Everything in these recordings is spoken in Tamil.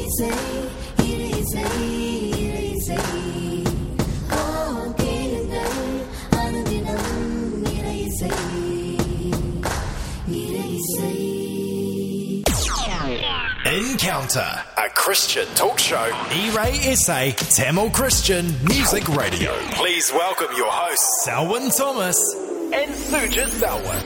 இசை இரு இசை இரு இசை ஆ, கேளுங்கள் அனுதினம் இரு இசை இரு இசை Encounter, a Christian talk show. E-Ray SA, Tamil Christian Music Radio. Please welcome your hosts, Selwyn Thomas and Sujit Selwyn.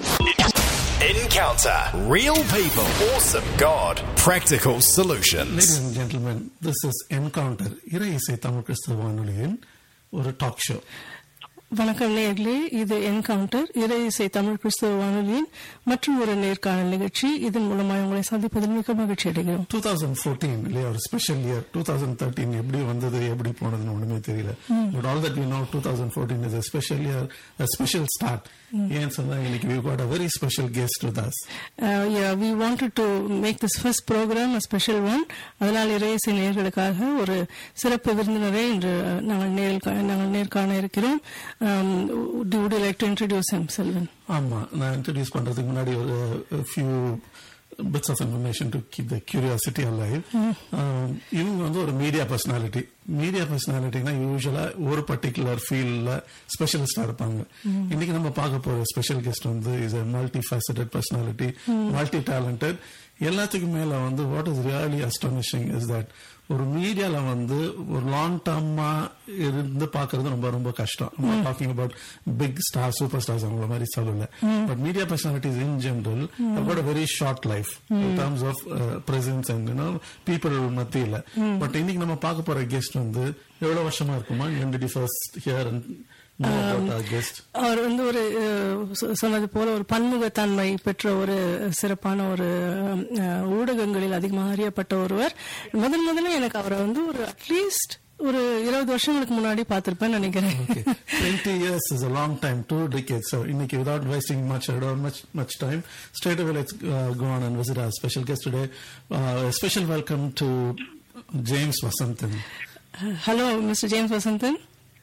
Encounter, real people, awesome God, practical solutions. Ladies and gentlemen, this is Encounter, இறை இசை தமிழ் கிறிஸ்தவ வானொலியின் ஒரு டாக் ஷோ வணக்கம் நேர்களே இது என்கவுண்டர் இறை இசை தமிழ் கிறிஸ்தவ வானொலியின் மற்றும் ஒரு நேர்காணல் நிகழ்ச்சி இதன் மூலமாக உங்களை சந்திப்பதில் மிக மகிழ்ச்சி அடைகிறோம் டூ தௌசண்ட் ஃபோர்டீன் இல்லையா ஒரு special year two thousand thirteen எப்படி வந்தது எப்படி போனதுன்னு ஒண்ணுமே தெரியல but all that you know two thousand fourteen is special year special start ஏன் சொன்னா இன்னைக்கு we got a very special guest with us Uh, yeah, we wanted to make this first program a special one. அதனால் இறை இசை நேர்களுக்காக ஒரு சிறப்பு விருந்தினரை இன்று நாங்கள் நேரில் கா- நாங்கள் நேர்காண இருக்கிறோம் Um, would you like to introduce him, Selvan? ஆமா நான் இன்ட்ரடியூஸ் பண்றதுக்கு முன்னாடி ஒரு few bits of information to keep the curiosity alive இவங்க வந்து ஒரு மீடியா பர்சனாலிட்டி மீடியா பர்சனாலிட்டினா யூஸ்வலா ஒரு பர்டிகுலர் ஃபீல்ட்ல ஸ்பெஷலிஸ்டா இருப்பாங்க இன்னைக்கு நம்ம பார்க்க போற ஸ்பெஷல் கெஸ்ட் வந்து is a multi faceted personality multi talented எல்லாத்துக்கும் மேல வந்து what is really astonishing is that ஒரு மீடியால வந்து ஒரு லாங் டர்மா இருந்து பாக்குறது ரொம்ப ரொம்ப கஷ்டம் talking about big star super stars அவங்கள மாதிரி சொல்லல but media personalities in general got a very short life in terms of presence and you know people மத்தியில பட் இன்னைக்கு நம்ம பார்க்க போற கெஸ்ட் வந்து எவ்வளவு வருஷமா இருக்குமா என் ஃபர்ஸ்ட் ஹியர் அண்ட் கெஸ்ட் அவர் வந்து ஒரு அஹ், சொ- சொன்னது போல ஒரு பன்முகத்தன்மை பெற்ற ஒரு சிறப்பான ஒரு அஹ், ஊடகங்களில் அதிகமாக அறியப்பட்ட ஒருவர் முதல் முதல்ல எனக்கு அவரை வந்து ஒரு அட்லீஸ்ட் ஒரு இருபது வருஷங்களுக்கு முன்னாடி பார்த்திருப்பேன்னு நினைக்கிறேன் Okay. 20 years is a long time, two decades. So, Inniki, without wasting much, I don't much much time, straight away let's uh, go on and visit our special guest today. Uh, a special welcome to James Vasantan. Hello mister James Vasantan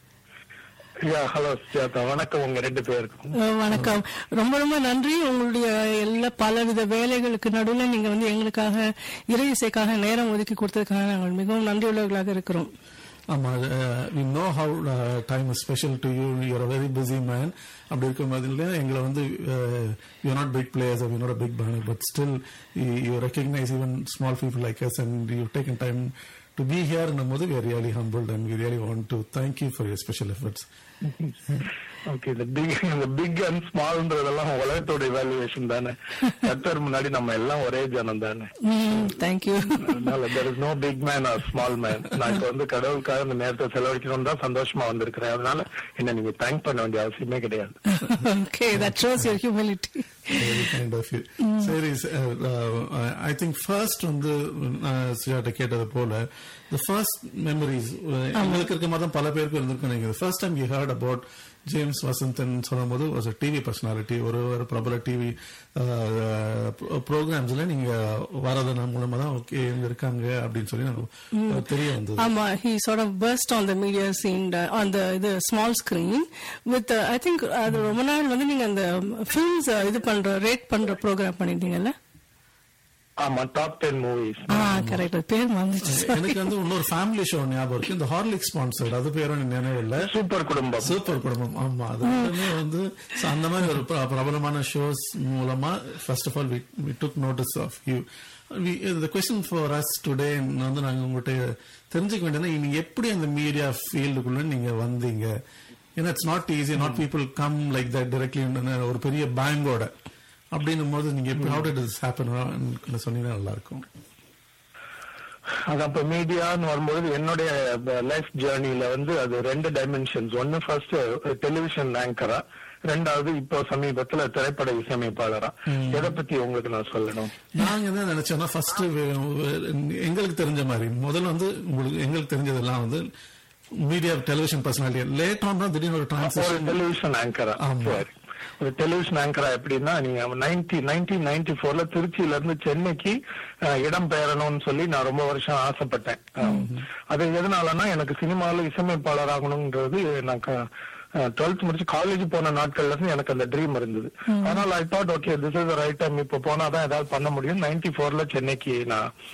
yeah hello Sujatha வணக்கம் உங்க ரெண்டு பேருக்கும் அஹ், வணக்கம் ரொம்ப ரொம்ப நன்றி உங்களுடைய எல்லா பலவித வேலைகளுக்கு நடுவில் நீங்க வந்து எங்களுக்காக இறை இசைக்காக நேரம் ஒதுக்கி கொடுத்ததுக்காக நாங்கள் மிகவும் நன்றியுள்ளவர்களாக இருக்கிறோம் ஆமா uh, we know how uh, time is special to you you're a very busy man அப்படி இருக்கும் போதுல எங்களை வந்து uh, you're not big players or you're not a big band but still you, you recognize even small people like us and you've taken time to be here in போது we are really humbled and we really want to thank you for your special efforts okay இந்த பிக் இந்த பிக் அண்ட் ஸ்மால்ன்றதெல்லாம் உலகத்தோட இவாலுவேஷன் தானே கத்தர் முன்னாடி நம்ம எல்லாம் ஒரே ஜனம் தானே தேங்க்யூ அதனால there is no big man or small man நான் இப்ப வந்து கடவுளுக்காக இந்த நேரத்தை செலவழிக்கணும் தான் சந்தோஷமா வந்திருக்கிறேன் அதனால என்ன நீங்க தேங்க் பண்ண வேண்டிய அவசியமே கிடையாது okay that shows your humility very kind of you சரி ஐ திங்க் ஃபர்ஸ்ட் வந்து நான் சுஜாட்ட கேட்டது போல the first memories uh, எங்களுக்கு இருக்க மாதிரி தான் பல பேருக்கு இருந்திருக்கும் நீங்க first time you heard about James Vasantan சொல்லும்போது வாஸ் a டிவி பர்சனாலிட்டி ஒரு ஒரு பிரபல டிவி ப்ரோக்ராம்ஸ்ல நீங்க வரதன் மூலமா தான் ஓகே இவங்க இருக்காங்க அப்படின்னு சொல்லி நமக்கு தெரிய வந்தது ஆமா he sort of burst on the media scene uh, on the the small screen with uh, i think அது ரொம்ப நாள் வந்து நீங்க அந்த films uh, இது பண்ற ரேட் பண்ற ப்ரோக்ராம் பண்ணிட்டீங்கல்ல ஆமா டாப் டென் மூவிஸ் ஆ கரெக்ட் பேர் மறந்துச்சு எனக்கு வந்து இன்னொரு ஃபேமிலி ஷோ ஞாபகம் இருக்கு இந்த ஹார்லிக் ஸ்பான்சர்ட் அது பேரும் எனக்கு நினைவு இல்லை சூப்பர் குடும்பம் சூப்பர் குடும்பம் ஆமா அது ரெண்டுமே வந்து so அந்த மாதிரி ஒரு பிர- பிரபலமான ஷோஸ் மூலமா first of all we took notice of you the question for us today வந்து நாங்க உங்கள்கிட்ட தெரிஞ்சுக்க வேண்டியது நீங்க எப்படி அந்த மீடியா ஃபீல்டுக்குள்ள நீங்க வந்தீங்க ஏன்னா it's not easy not people come like that directly ஒரு பெரிய பேங்கோட அப்படின்னும் போது நீங்க எப்படி ஹவு டிட் இஸ் ஹேப்பன் சொன்னீங்கன்னா நல்லா இருக்கும் அது அப்ப மீடியான்னு வரும்போது என்னுடைய லைஃப் ஜேர்னில வந்து அது ரெண்டு டைமென்ஷன்ஸ் ஒன்னு ஃபர்ஸ்ட் டெலிவிஷன் ஆங்கரா ரெண்டாவது இப்போ சமீபத்துல திரைப்பட இசையமைப்பாளரா எதை பத்தி உங்களுக்கு நான் சொல்லணும் நாங்க என்ன நினைச்சோம்னா ஃபர்ஸ்ட் எங்களுக்கு தெரிஞ்ச மாதிரி முதல்ல வந்து உங்களுக்கு எங்களுக்கு தெரிஞ்சதெல்லாம் வந்து media television personality late on தான் திடீர்னு ஒரு ஒரு டிரான்சாக்ஷன் டெலிவிஷன் ஆங்கரா ஆமா. சரி ஒரு டெலிவிஷன் ஆங்கரா எப்படின்னா நீங்க நைன்டி நைன்டீன் நைன்டி போர்ல திருச்சியில இருந்து சென்னைக்கு அஹ், இடம் பெயரணும்னு சொல்லி நான் ரொம்ப வருஷம் ஆசைப்பட்டேன் அஹ், அது எதனாலன்னா எனக்கு சினிமாவில் இசையமைப்பாளர் ஆகணும்ன்றது நான் டுவெல்த் முடிச்சு காலேஜ் போன நாட்கள்ல இருந்து எனக்கு அந்த ட்ரீம் இருந்தது அதனால I thought okay this is right time இப்ப போனாதான் ஏதாவது பண்ண முடியும் நைன்டி போர்ல சென்னைக்கு நான்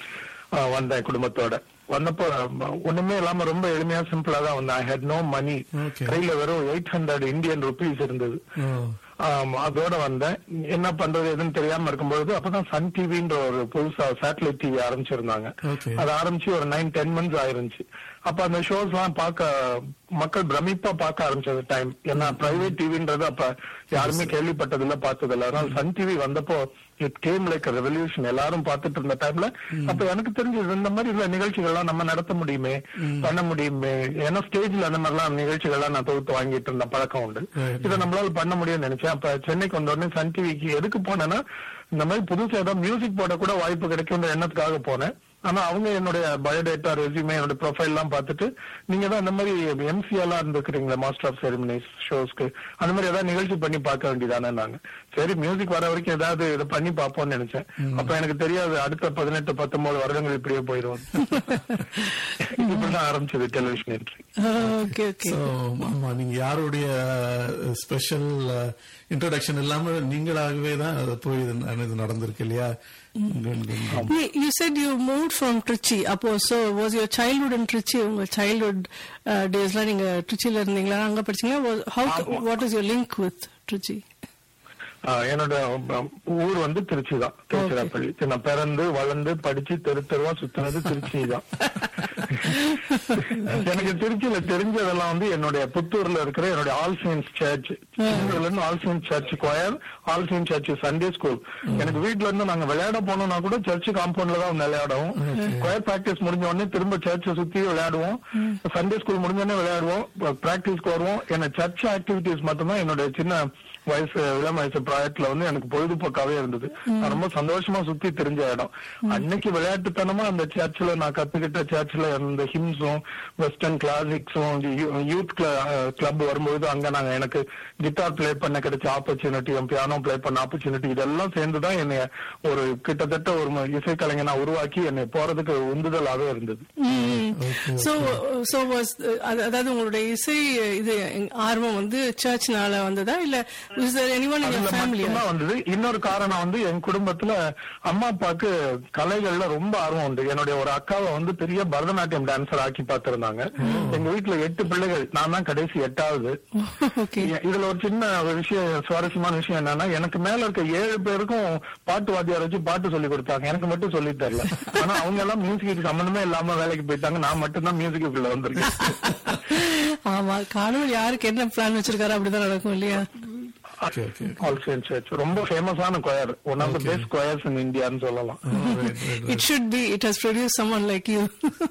அஹ், வந்தேன் குடும்பத்தோட வந்தப்போ அஹ், ஒண்ணுமே இல்லாம ரொம்ப எளிமையா சிம்பிளா தான் வந்தேன் I had no money Okay. கையில வெறும் எயிட் ஹண்ட்ரட் இந்தியன் ருபீஸ் இருந்தது ஓ, ஆம், அதோட வந்தேன் என்ன பண்றது எதுன்னு தெரியாம இருக்கும்பொழுது அப்பதான் சன் டிவின்ற ஒரு புதுசா சேட்டலைட் டிவி ஆரம்பிச்சிருந்தாங்க Okay. அது ஆரம்பிச்சு ஒரு நைன் டென் மந்த்ஸ் ஆயிருந்துச்சு அப்ப அந்த ஷோஸ் எல்லாம் பார்க்க மக்கள் பிரமிப்பா பார்க்க ஆரம்பிச்சது டைம் ஏன்னா பிரைவேட் டிவின்றது அப்ப யாருமே கேள்விப்பட்டதில்ல பார்த்ததில்ல அதனால சன் டிவி வந்தப்போ இட் கேம் லைக் ரெவல்யூஷன் எல்லாரும் பார்த்துட்டு இருந்த டைம்ல அப்ப எனக்கு தெரிஞ்சது இந்த மாதிரி உள்ள நிகழ்ச்சிகள்லாம் நம்ம நடத்த முடியுமே பண்ண முடியுமே ஏன்னா ஸ்டேஜ்ல அந்த மாதிரிலாம் நிகழ்ச்சிகள்லாம் நான் தொகுத்து வாங்கிட்டு இருந்த பழக்கம் உண்டு Right. இதை நம்மளால பண்ண முடியும்னு நினைச்சேன் அப்ப சென்னைக்கு வந்த உடனே சன் டிவிக்கு எதுக்கு போனேன்னா இந்த மாதிரி புதுசா ஏதாவது மியூசிக் போட கூட வாய்ப்பு கிடைக்கும்ன்ற எண்ணத்துக்காக போனேன் ஆனா அவங்க என்னுடைய பயோடேட்டா ரெசியூமே என்னோட ப்ரொஃபைல் எல்லாம் பார்த்துட்டு நீங்க தான் இந்த மாதிரி எம்சி எல்லாம் இருந்துக்கிறீங்களா மாஸ்டர் ஆஃப் செரிமனிஸ் ஷோஸ்க்கு அந்த மாதிரி ஏதாவது நிகழ்ச்சி பண்ணி பார்க்க வேண்டியதானே நாங்க சரி மியூசிக் வர வரைக்கும் ஏதாவது இதை பண்ணி பார்ப்போம்னு நினைச்சேன் அப்ப எனக்கு தெரியாது அடுத்த பதினெட்டு பத்தொன்பது வருடங்கள் இப்படியே போயிடும் இப்படிதான் ஆரம்பிச்சது television entry okay okay So, ஆமா நீங்க யாருடைய ஸ்பெஷல் இன்ட்ரோடக்ஷன் இல்லாம நீங்களாகவே தான் அது போய் இது இது நடந்திருக்கு இல்லையா Good, good, good. You, you said you moved from Trichy. அப்போ so was your childhood in Trichy? உங்க childhood uh, daysல நீங்க ட்ரிச்சில இருந்தீங்களா அங்க படிச்சீங்களா Was- how what is your link with Trichy? ஆஹ் என்னோட அஹ், ஊர் வந்து திருச்சி தான் திருச்சிராப்பள்ளி நான் பிறந்து வளர்ந்து படிச்சு தெரு தெருவா சுத்தினது திருச்சி தான் எனக்கு திருச்சியில தெரிஞ்சதெல்லாம் வந்து என்னுடைய புத்தூர்ல இருக்கிற என்னுடைய ஆல் சயின்ஸ் சர்ச் இருந்து All Saints Church choir All Saints Church Sunday school எனக்கு வீட்ல இருந்து நாங்க விளையாட போனோம்னா கூட சர்ச் காம்பவுண்ட்ல தான் விளையாடுவோம் கொயர் பிராக்டிஸ் முடிஞ்ச உடனே திரும்ப சர்ச்சை சுத்தி விளையாடுவோம் சண்டே ஸ்கூல் முடிஞ்ச உடனே விளையாடுவோம் பிராக்டிஸ்க்கு வருவோம் என்ன சர்ச் ஆக்டிவிட்டிஸ் மட்டும்தான் என்னுடைய சின்ன வயசு இளம் வயசு ப்ராஜெக்ட்ல வந்து எனக்கு பொழுதுபோக்காவே இருந்தது நான் ரொம்ப சந்தோஷமா சுத்தி தெரிஞ்ச இடம் அன்னைக்கு விளையாட்டுத்தனமா அந்த சர்ச்சில் நான் கத்துக்கிட்ட சர்ச்சில் இந்த ஹிம்ஸும் வெஸ்டர்ன் கிளாசிக்ஸும் யூத் கிளப் வரும்போது அங்க நாங்க எனக்கு கிட்டார் ப்ளே பண்ண கிடைச்ச ஆப்பர்ச்சுனிட்டி பியானோ ப்ளே பண்ண ஆப்பர்ச்சுனிட்டி இதெல்லாம் சேர்ந்துதான் என்னை ஒரு கிட்டத்தட்ட ஒரு ம- இசைக்கலைஞனா உருவாக்கி என்னை போறதுக்கு உந்துதலாவே இருந்தது So so was அது- அதாவது உங்களுடைய இசை இது ஆர்வம் வந்து சர்ச்னால வந்ததா இல்ல is there anyone in your அதுல family? மட்டும்தான் வந்தது இன்னொரு காரணம் வந்து என் குடும்பத்துல அம்மா அப்பாவுக்கு கலைகள்ல ரொம்ப ஆர்வம் உண்டு என்னுடைய ஒரு அக்காவை வந்து பெரிய பரதநாட்டியம் டான்சர் ஆக்கி பார்த்திருந்தாங்க எங்க வீட்டுல எட்டு பிள்ளைகள் நான் தான் கடைசி எட்டாவது Okay. இ- இதுல ஒரு சின்ன ஒரு விஷயம் சுவாரஸ்யமான விஷயம் என்னன்னா எனக்கு மேல இருக்க ஏழு பேருக்கும் பாட்டு வாத்தியார் வச்சு பாட்டு சொல்லி கொடுத்தாங்க எனக்கு மட்டும் சொல்லி தரல ஆனா அவங்க எல்லாம் மியூசிக்கு சம்பந்தமே இல்லாம வேலைக்கு போயிட்டாங்க நான் மட்டும் தான் மியூசிக்குள்ள வந்திருக்கேன் ஆமா கடவுள் யாருக்கு என்ன பிளான் வச்சிருக்காரு அப்படிதான் நடக்கும் இல்லையா Okay, okay. All Saints Church ரொம்ப ஃபேமஸான choir one of the best choirs in இந்தியான்னு சொல்லலாம் Right, right, right. It should be. It has produced someone like you.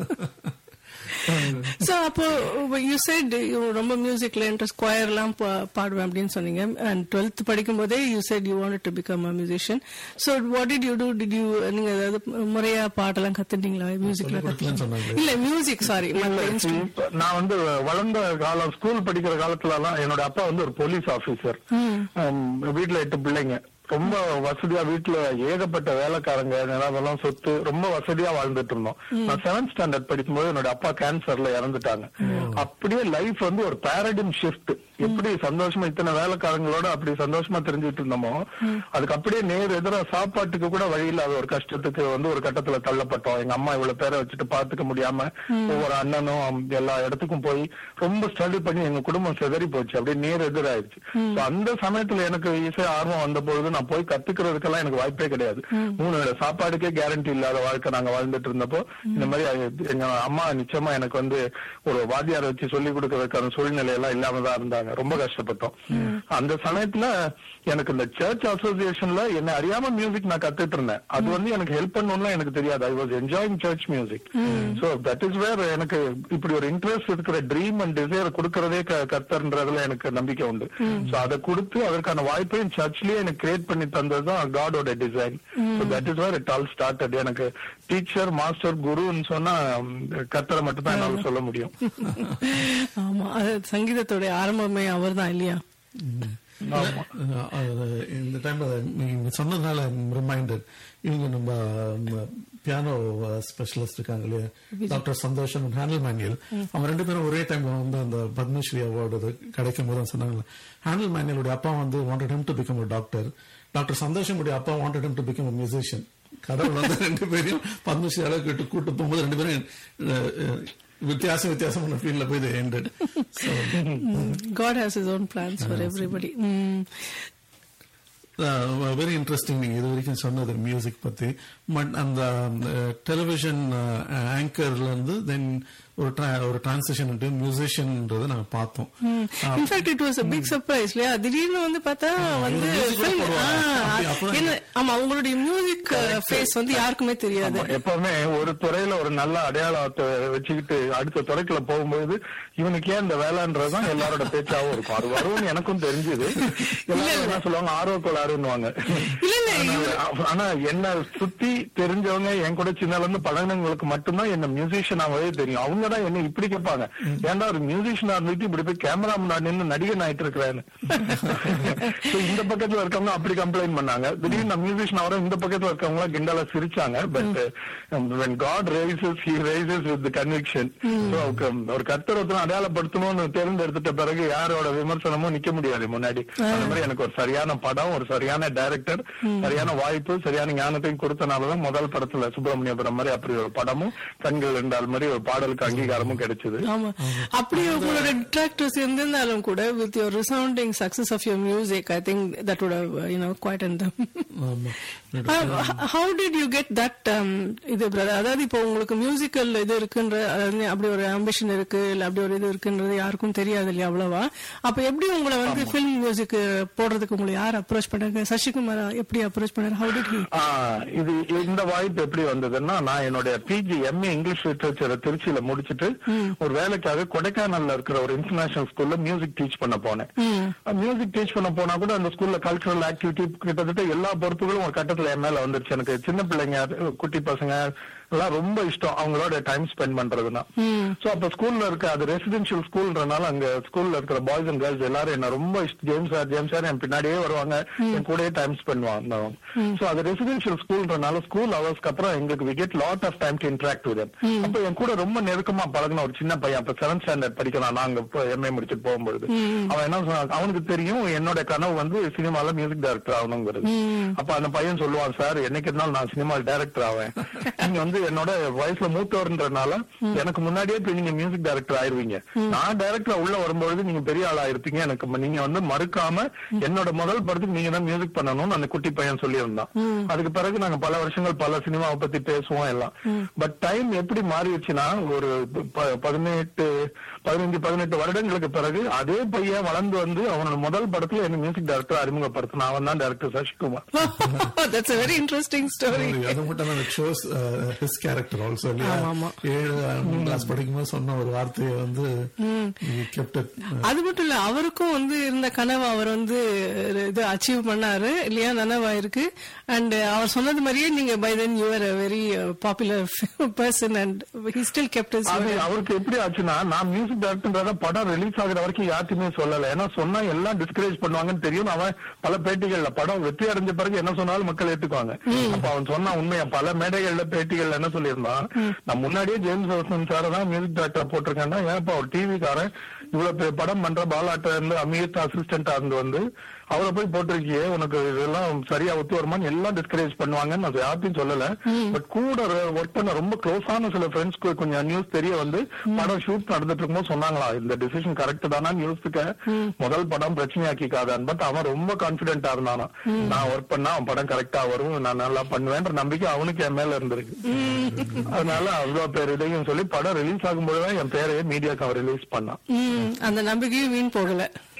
so அப்போ you said you ரொம்ப மியூசிக்ல இன்ட்ரெஸ்ட் choir எல்லாம் பா- பாடுவேன் அப்படின்னு சொன்னீங்க and 12th படிக்கும் போதே you said you wanted to become a musician so what did you do did you நீங்க ஏதாவது முறையா பாட்டெல்லாம் கத்துட்டீங்களா மியூசிக்ல சொல்லிக் கொடுக்கலன்னு சொன்னாங்களே. இல்ல மியூசிக் சாரி இப்ப நான் வந்து வளர்ந்த காலம் ஸ்கூல் படிக்கிற காலத்துல எல்லாம் என்னோட அப்பா வந்து ஒரு போலீஸ் ஆபீசர் வீட்டுல எட்டு பிள்ளைங்க ரொம்ப வசதியா வீட்டுல ஏகப்பட்ட வேலைக்காரங்க நிலவெல்லாம் சொத்து ரொம்ப வசதியா வாழ்ந்துட்டு இருந்தோம் நான் செவன்த் ஸ்டாண்டர்ட் படிக்கும்போது என்னோட அப்பா கேன்சர்ல இறந்துட்டாங்க அப்படியே லைஃப் வந்து ஒரு பேரடிம் ஷிஃப்ட் எப்படி சந்தோஷமா இத்தனை வேலைக்காரங்களோட அப்படி சந்தோஷமா தெரிஞ்சுட்டு இருந்தோமோ அதுக்கு அப்படியே நேர் எதிரா சாப்பாட்டுக்கு கூட வழி இல்லாத ஒரு கஷ்டத்துக்கு வந்து ஒரு கட்டத்துல தள்ளப்பட்டோம் எங்க அம்மா இவ்வளவு பேரை வச்சுட்டு பாத்துக்க முடியாம ஒவ்வொரு அண்ணனும் எல்லா இடத்துக்கும் போய் ரொம்ப ஸ்டடி பண்ணி எங்க குடும்பம் சிதறி போச்சு அப்படியே நேர் எதிராயிருச்சு So அந்த சமயத்துல எனக்கு இசை ஆர்வம் வந்த பொழுது நான் போய் கத்துக்கிறதுக்கெல்லாம் எனக்கு வாய்ப்பே கிடையாது மூணு வேளை சாப்பாடுக்கே கேரண்டி இல்லாத வாழ்க்கை நாங்க வாழ்ந்துட்டு இருந்தப்போ இந்த மாதிரி அது- எங்க அம்மா நிச்சயமா எனக்கு வந்து ஒரு வாத்தியார் வச்சு சொல்லி கொடுக்கறதுக்கான சூழ்நிலை எல்லாம் இல்லாம தான் இருந்தாங்க ரொம்ப கஷ்டப்பட்டோம் அந்த சமயத்துல எனக்கு இந்த சர்ச் அசோசியேஷன்ல என்ன அறியாம மியூசிக் நான் கத்துட்டு இருந்தேன் அது வந்து எனக்கு ஹெல்ப் பண்ணணும்லாம் எனக்கு தெரியாது I was enjoying church music so that is where எனக்கு இப்படி ஒரு இன்ட்ரெஸ்ட் இருக்கிற ட்ரீம் அண்ட் டிசைர் கொடுக்கறதே க- கர்த்தர்ன்றதுல எனக்கு நம்பிக்கை உண்டு சோ அதை கொடுத்து அதற்கான வாய்ப்பையும் சர்ச்லயே எனக்கு கிரியேட் பண்ணி தந்ததுதான் காடோட design so that is where it all started எனக்கு டீச்சர் மாஸ்டர் குருன்னு சொன்னா உம், கர்த்தரை மட்டும் தான் என்னால சொல்ல முடியும் ஆமா அது சங்கீதத்தோட ஆரம்பமே அவர்தான் இல்லையா ஆமா அஹ் அது இந்த டைம்ல நீங்க சொன்னதுனால ரிமைண்டட் இவங்க நம்ம பியானோ ஸ்பெஷலிஸ்ட் இருக்காங்க இல்லையா டாக்டர் சந்தோஷம் ஹேண்டில் மேனுவல் அவங்க ரெண்டு பேரும் ஒரே டைம்ல வந்து அந்த பத்மஸ்ரீ அவார்டு கிடைக்கும் போது சொன்னாங்க ஹேண்டில் மேனுவலுடைய அப்பா வந்து wanted him to become a doctor doctor சந்தோஷம் உடைய அப்பா wanted him to become a musician கடவுள் வந்து ரெண்டு பேரையும் பத்மஸ்ரீ அளவுக்கு விட்டு கூட்டு போகும்போது ரெண்டு பேரும் அஹ், அஹ், வித்தியாசம் வித்தியாசமான ஃபீல்ட்ல போய் இது ended so God has his own plans for everybody. Mm. Very interesting நீங்க இது வரைக்கும் சொன்னது மியூசிக் பத்தி பட் அந்த டெலிவிஷன் ஆங்கர்ல இருந்து தென் ஒரு tra- ஒரு டிரான்சிஷன் மியூசிஷியன்ன்றதை நாங்க பார்த்தோம் In fact, it was a big surprise இல்லையா திடீர்னு வந்து பார்த்தா வந்து music கூட film- போடுவாங்க. ஆ, அப்படி- அப்பதான் என்ன- ஆமா உங்களுடைய மியூசிக் ஃபேஸ் வந்து யாருக்குமே தெரியாது ஆமா, எப்பவுமே ஒரு துறையில ஒரு நல்ல அடையாளத்தை வச்சுக்கிட்டு அடுத்த துறைக்குள்ள போகும்போது இவனுக்கு ஏன் இந்த வேலைன்றதுதான் எல்லாரோட பேச்சாவும் இருக்கும் அது வரும்னு எனக்கும் தெரிஞ்சது எல்லாரும் என்ன சொல்லுவாங்க ஆர்வ கோளாறுன்னுவாங்க இல்ல, இல்ல, ஆனா- ஆனா என்ன சுத்தி தெரிஞ்சவங்க என் கூட சின்னல இருந்து பழகினவங்களுக்கு மட்டும்தான் என்ன மியூசிஷியனாவே தெரியும் அவங்க தான் என்ன இப்படி கேட்பாங்க ஏன்டா ஒரு மியூசிஷியனா இருந்துட்டு இப்படி போய் கேமரா முன்னாடி நின்று நடிகன் ஆயிட்டு இருக்கிறேன்னு So, இந்த பக்கத்துல இருக்கவங்க அப்படி கம்ப்ளைண்ட் பண்ணாங்க திடீர்னு நான் மியூசிஷியன் ஆகிறோம் இந்த பக்கத்துல இருக்கவங்க எல்லாம் கிண்டலா சிரிச்சாங்க but when God raises he raises with the conviction So, அவருக்கு ஒரு கர்த்தர் ஒருத்தர் அடையாளப்படுத்தணும்னு தேர்ந்தெடுத்துட்ட பிறகு யாரோட விமர்சனமும் நிக்க முடியாது முன்னாடி அந்த மாதிரி எனக்கு ஒரு சரியான படம் ஒரு சரியான டைரக்டர் சரியான வாய்ப்பு சரியான ஞானத்தையும் கொடுத்தனாலதான் முதல் படத்துல சுப்பிரமணியபுரம் மாதிரி அப்படி ஒரு படமும் கண்கள் என்றால் மாதிரி ஒரு பாடலுக்கு அங்கீகாரமும் கிடைச்சது ஆமா அப்படி உங்களோட டிராக்டர்ஸ் இருந்திருந்தாலும் கூட with your resounding success of your music I think that would have you know quite and ஆமா. How did you get that இது பிரதர் அதாவது இப்போ உங்களுக்கு மியூசிக்கல் இது இருக்குன்ற அதாவது அப்படி ஒரு ஆம்பிஷன் இருக்கு இல்ல அப்படி ஒரு இது இருக்குன்றது யாருக்கும் தெரியாது இல்லையா அவ்வளவா அப்ப எப்படி உங்களை வந்து ஃபிலிம் மியூசிக் போடுறதுக்கு உங்களை யார் அப்ரோச் பண்ணாங்க சசிகுமார் எப்படி அப்ரோச் பண்ணாரு ஹவு டிட் ஹி ஆஹ் இது இந்த வாய்ப்பு எப்படி வந்ததுன்னா நான் என்னுடைய பிஜி எம்ஏ இங்கிலீஷ் லிட்டரேச்சர் திருச்சியில முடிச்சிட்டு ஒரு வேலைக்காக கொடைக்கானல்ல இருக்கிற ஒரு இன்டர்நேஷனல் ஸ்கூல்ல மியூசிக் டீச் பண்ண போனேன் மியூசிக் டீச் பண்ண போனா கூட அந்த ஸ்கூல்ல கல்ச்சுரல் ஆக்டிவிட்டி கிட்டத்தட்ட எல்லா பொறுப்புகளும் ஒரு கட்டத்துல என் மேல வந்துருச்சு எனக்கு சின்ன பிள்ளைங்க குட்டி பசங்க எல்லாம் ரொம்ப இஷ்டம் அவங்களோட டைம் ஸ்பெண்ட் பண்றதுன்னா சோ அப்ப ஸ்கூல்ல இருக்க அது ரெசிடென்ஷியல் ஸ்கூல்ன்றனால அங்க ஸ்கூல்ல இருக்கிற பாய்ஸ் அண்ட் கேர்ள்ஸ் எல்லாரும் என்ன ரொம்ப இஷ்ட- ஜேம்ஸ் சார் ஜேம்ஸ் சார் என் பின்னாடியே வருவாங்க என் கூடயே டைம் ஸ்பெண்ட் பண்ணுவாங்க சோ அது ரெசிடென்ஷியல் ஸ்கூல்ன்றனால ஸ்கூல் ஹவர்ஸ்க்கு அப்புறம் எங்களுக்கு we get lot of time to interact with அப்ப என் கூட ரொம்ப நெருக்கமா பழகின ஒரு சின்ன பையன் அப்ப செவன்த் ஸ்டாண்டர்ட் படிக்கிறான் நாங்க எம்ஏ முடிச்சுட்டு போகும்போது அவன் என்ன சொன்னான் அவனுக்கு தெரியும் என்னோட கனவு வந்து சினிமால மியூசிக் டைரக்டர் ஆகணுங்கிறது அப்ப அந்த பையன் சொல்லுவான் சார் என்னைக்கு இருந்தாலும் நான் சினிமா டைரக்டர் ஆவேன் நீங்க வந்து என்னோட வயசுல மூத்தவர்ன்றனால எனக்கு முன்னாடியே போய் நீங்க மியூசிக் டைரக்டர் ஆயிருவீங்க நான் டைரக்டர் உள்ள வரும்பொழுது நீங்க பெரிய ஆளா இருப்பீங்க எனக்கு ம- நீங்க வந்து மறுக்காம என்னோட முதல் படத்துக்கு நீங்க தான் மியூசிக் பண்ணணும்னு அந்த குட்டி பையன் சொல்லியிருந்தான் அதுக்கு பிறகு நாங்க பல வருஷங்கள் பல சினிமாவை பத்தி பேசுவோம் எல்லாம் பட் டைம் எப்படி மாறிடுச்சுன்னா ஒரு ப- பதினெட்டு பதினஞ்சு பதினெட்டு வருடங்களுக்கு பிறகு அதே பையன் வளர்ந்து வந்து அவனோட முதல் படத்துல என்ன மியூசிக் டைரக்டர் அறிமுகப்படுத்தின அவன் தான் director Sasikumar that's a very interesting story அது மட்டும் தான் ஷோஸ் ஹிஸ் கேரக்டர் ஆல்சோ இல்லையா ஆமா, ஆமா. ஏழு கிளாஸ் படிக்கும்போது சொன்ன ஒரு வார்த்தையை வந்து கெப்ட் அது மட்டும் இல்ல அவருக்கும் வந்து இருந்த கனவு அவர் வந்து இது அச்சீவ் பண்ணாரு இல்லையா நனவாயிருக்கு அண்ட் அவர் சொன்னது மாதிரியே நீங்க by then you are very popular person and he still kept is அது அவருக்கு எப்படி ஆச்சுன்னா நான் மியூசிக் டைரக்டர்ன்றத படம் ரிலீஸ் ஆகுற வரைக்கும் யார்ட்டுமே சொல்லல ஏன்னா சொன்னா எல்லாம் டிஸ்கரேஜ் பண்ணுவாங்கன்னு தெரியும் அவன் பல பேட்டிகள்ல படம் வெற்றி அடைஞ்ச பிறகு என்ன சொன்னாலும் மக்கள் ஏத்துக்குவாங்க அப்ப அவன் சொன்னா உண்மையா பல மேடைகள்ல பேட்டிகள்ல என்ன சொல்லியிருந்தான் நான் முன்னாடியே ஜேம்ஸ் ரோசன் சார தான் மியூசிக் டைரக்டர் போட்டிருக்கேன்னா ஏன்ப்பா ஒரு டிவி காரன் இவ்வளவு பெரிய படம் பண்ற பாலாட்ட இருந்து அமீத் அசிஸ்டன்டா இருந்து வந்து அவரை போய் போட்டிருக்கியே உனக்கு இதெல்லாம் சரியா ஒத்து வருமான்னு எல்லாம் டிஸ்கரேஜ் பண்ணுவாங்கன்னு நான் யார்ட்டையும் சொல்லல பட் கூட ஒர்க் பண்ண ரொம்ப க்ளோஸான சில ஃப்ரெண்ட்ஸ்க்கு கொஞ்சம் நியூஸ் தெரிய வந்து படம் ஷூட் நடந்துட்டு இருக்கும்போது சொன்னாங்களா இந்த டிசிஷன் கரெக்ட் தானா நியூஸ்க்கு முதல் படம் பிரச்சனையாக்கிக்காதான் பட் அவன் ரொம்ப கான்பிடென்டா இருந்தானா நான் ஒர்க் பண்ணா அவன் படம் கரெக்டா வரும் நான் நல்லா பண்ணுவேன்ற நம்பிக்கை அவனுக்கு என் மேல இருந்திருக்கு அதனால அவ்வளவு பேர் இதையும் சொல்லி படம் ரிலீஸ் ஆகும்போதுதான் என் பேரையே மீடியாக்கு அவன் ரிலீஸ் பண்ணான் அந்த நம்பிக்கையும் வீண் போகல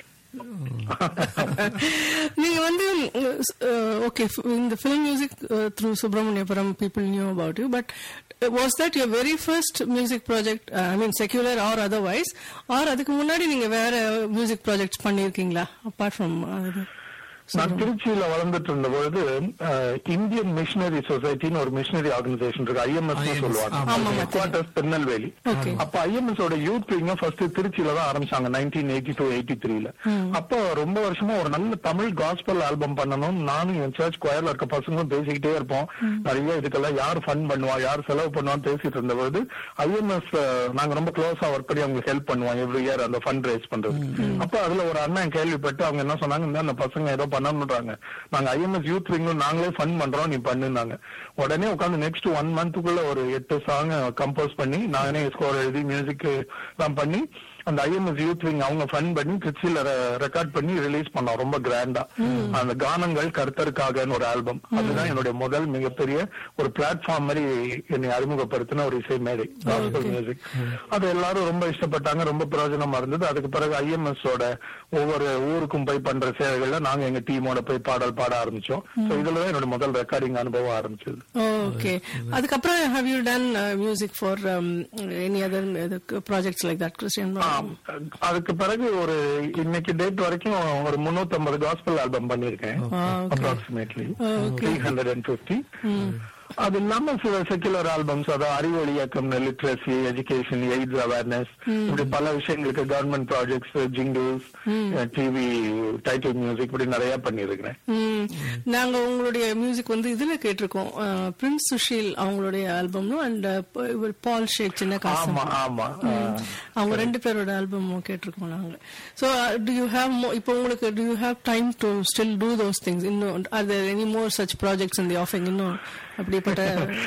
நீங்க வந்து ஓகே இந்த film music through Subramaniapuram people knew about you but was that your very first music project I mean secular or otherwise or அதுக்கு முன்னாடி நீங்க வேற மியூசிக் ப்ராஜெக்ட்ஸ் பண்ணிருக்கீங்களா அப்பார்ட் ஃப்ரம் நான் திருச்சியில வளர்ந்துட்டு இருந்த பொழுது அஹ், இந்தியன் மிஷனரி சொசைட்டின்னு ஒரு மிஷனரி ஆர்கனைசேஷன் இருக்கு ஐஎம்எஸ் IMS, சொல்லுவாங்க ஆமா, ஆமா, குவார்டர்ஸ் திருநெல்வேலி Okay. அப்ப ஐஎம்எஸ் ஓட யூத் விங்க ஃபர்ஸ்ட் திருச்சியில தான் ஆரம்பிச்சாங்க நைன்டீன் எயிட்டி டூ எயிட்டி த்ரீல அப்போ ரொம்ப வருஷமா ஒரு நல்ல தமிழ் காஸ்பல் ஆல்பம் பண்ணணும் நானும் என் சர்ச் கொயர்ல இருக்க பசங்களும் பேசிக்கிட்டே இருப்போம் நிறைய இதுக்கெல்லாம் யார் ஃபன் பண்ணுவா யார் செலவு பண்ணுவான்னு பேசிட்டு இருந்த பொழுது ஐஎம்எஸ் நாங்க ரொம்ப க்ளோஸா ஒர்க் பண்ணி அவங்களுக்கு ஹெல்ப் பண்ணுவோம் எவ்ரி இயர் அந்த ஃபண்ட் ரைஸ் பண்றது அப்ப அதுல ஒரு அண்ணன் கேள்விப்பட்டு அவங்க என்ன சொன்னாங்க இந்த அந்த பசங்க ஏதோ பண்ணணும்ன்றாங்க நாங்க ஐஎம்எஸ் யூத் விங்கும் நாங்களே ஃபன் பண்றோம் நீ பண்ணுனாங்க உடனே உட்காந்து நெக்ஸ்ட் ஒன் மந்த்துக்குள்ள ஒரு எட்டு சாங் கம்போஸ் பண்ணி நானே ஸ்கோர் எழுதி மியூசிக் எல்லாம் பண்ணி அந்த ஐஎம்எஸ் யூத் விங் அவங்க ஃபன் பண்ணி திருச்சியில ரெக்கார்ட் பண்ணி ரிலீஸ் பண்ணோம் ரொம்ப கிராண்டா அந்த கானங்கள் கர்த்தருக்காகன்னு ஒரு ஆல்பம் அதுதான் என்னுடைய முதல் மிகப்பெரிய ஒரு பிளாட்ஃபார்ம் மாதிரி என்னை அறிமுகப்படுத்தின ஒரு இசை மேடை காஸ்பல் மியூசிக் அது எல்லாரும் ரொம்ப இஷ்டப்பட்டாங்க ரொம்ப பிரயோஜனமா இருந்தது அதுக்கு பிறகு ஐஎம்எஸ் ஓட ஒவ்வொரு ஊருக்கும் போய் பண்ற சேவைகள்ல நாங்க எங்க டீமோட போய் பாடல் பாட ஆரம்பிச்சோம் சோ இதுலதான் என்னோட முதல் ரெக்கார்டிங் அனுபவம் ஆரம்பிச்சது ஓகே அதுக்கப்புறம் have you done music for any other projects like that Christian ஆம். அதுக்கு பிறகு ஒரு இன்னைக்கு டேட் வரைக்கும் ஒரு 350 காஸ்பல் ஆல்பம் பண்ணிருக்கேன் approximately three hundred and fifty அது இல்லாம சில செக்குலர் ஆல்பம்ஸ் அதாவது அறிவொளி இயக்கம் லிட்ரஸி எஜுகேஷன் எய்ட்ஸ் அவேர்னஸ் இப்படி பல விஷயங்களுக்கு government projects jingles TV title music இப்படி நிறைய பண்ணிருக்கிறேன் ம். நாங்க உங்களுடைய மியூசிக் வந்து இதுல கேட்டிருக்கோம் அஹ், பிரின்ஸ் சுஷீல் அவங்களுடைய ஆல்பமும் அண்ட் இவர் பால் ஷேக் சின்ன காசு ஆமா ஆமா அவங்க ரெண்டு பேரோட ஆல்பமும் கேட்டிருக்கோம் நாங்க ஸோ டு யூ ஹேவ் இப்போ உங்களுக்கு do you have time to still do those things இன்னும் are there any more such projects இந்த ஆஃபிங் இன்னும் அப்படிப்பட்ட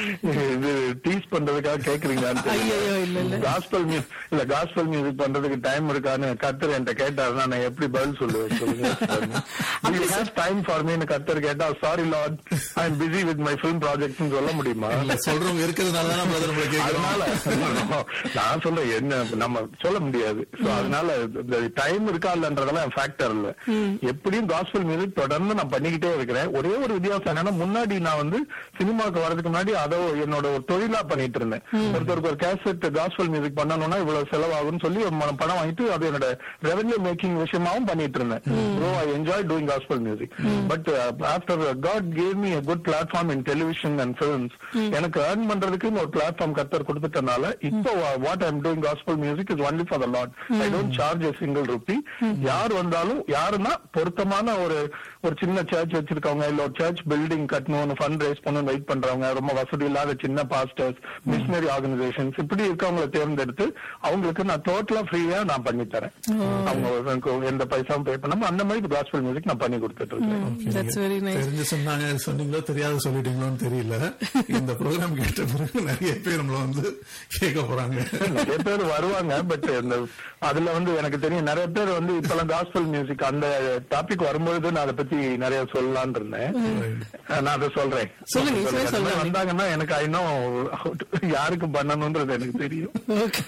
இது டீஸ் பண்றதுக்காக கேக்குறீங்களான்னு ஐயோ, இல்ல, இல்ல. காஸ்பல் மியூசிக் இல்ல காஸ்பல் மியூசிக் பண்றதுக்கு டைம் இருக்கான்னு கத்தர் என்கிட்ட கேட்டாருன்னா நான் எப்படி பதில் சொல்லுவேன் சொல்லுங்க ஹேவ் டைம் ஃபார் மீன்னு கத்தர் கேட்டா sorry Lord I am busy with my film ப்ராஜெக்ட்னு சொல்ல முடியுமா இல்ல சொல்றவங்க இருக்கிறதுனால தானே brother உங்களை கேட்கிறோம் அதனால நான் சொல்றேன் என்ன நம்ம சொல்ல முடியாது So, அதனால டைம் இருக்கா இல்லன்றதெல்லாம் ஃபேக்டர் இல்ல எப்படியும் காஸ்பல் மியூசிக் தொடர்ந்து நான் பண்ணிக்கிட்டே இருக்கிறேன் ஒரே ஒரு வித்தியாசம் என்னன்னா முன்னாடி நான் வந்து சினிமாவுக்கு வரதுக்கு முன்னாடி அதை என்னோட ஒரு தொழிலா பண்ணிட்டு இருந்தேன் ஒருத்தருக்கு ஒரு கேசட் காஸ்பல் மியூசிக் பண்ணணும்னா இவ்வளவு செலவாகும்னு சொல்லி ஒரு ம- பணம் வாங்கிட்டு அது என்னோட ரெவன்யூ மேக்கிங் விஷயமாவும் பண்ணிட்டு இருந்தேன் so I enjoy doing gospel music but after God gave me a good platform in television and films எனக்கு ஏர்ன் பண்றதுக்குன்னு ஒரு பிளாட்ஃபார்ம் கத்தர் கொடுத்துட்டனால இப்போ what I'm doing gospel music is only for the Lord I don't charge a single rupee யார் வந்தாலும் யாருன்னா பொருத்தமான ஒரு ஒரு சின்ன சர்ச் வச்சிருக்கவங்க இல்ல ஒரு சர்ச் பில்டிங் கட்டணும் ஃபண்ட் ரைஸ் பண்ணணும் வெயிட் பண்றவங்க ரொம்ப வசதி இல்லாத சின்ன பாஸ்டர்ஸ் மிஷினரி ஆர்கனைசேஷன்ஸ் இப்படி இருக்கவங்களை தேர்ந்தெடுத்து அவங்களுக்கு நான் டோட்டலா ஃப்ரீயா நான் பண்ணி தரேன் அவங்க எனக்கு எந்த பைசாவும் பே பண்ணாம அந்த மாதிரி காஸ்பல் மியூசிக் நான் பண்ணி கொடுத்துட்டு இருக்கேன் தட்ஸ் வெரி நைஸ் தெரிஞ்சு சொன்னாங்க சொன்னீங்களோ தெரியாது சொல்லிட்டீங்களோன்னு தெரியல இந்த ப்ரோக்ராம் கேட்ட பிறகு நிறைய பேர் நம்மள வந்து கேட்க போறாங்க நிறைய பேர் வருவாங்க பட் இந்த அதுல வந்து எனக்கு தெரியும் நிறைய பேர் வந்து இப்பெல்லாம் காஸ்பல் மியூசிக் அந்த டாபிக் வரும்பொழுது நான் அதை பத்தி நிறைய சொல்லலாம்னு இருந்தேன் நான் அதை சொல்றேன் சொல்லுங்க, இப்பவே அந்த மாதிரி சொல்லுங்க. வந்தாங்கன்னா எனக்கு இன்னும் யாருக்கு பண்ணணும்ன்றது எனக்கு தெரியும் ஓகே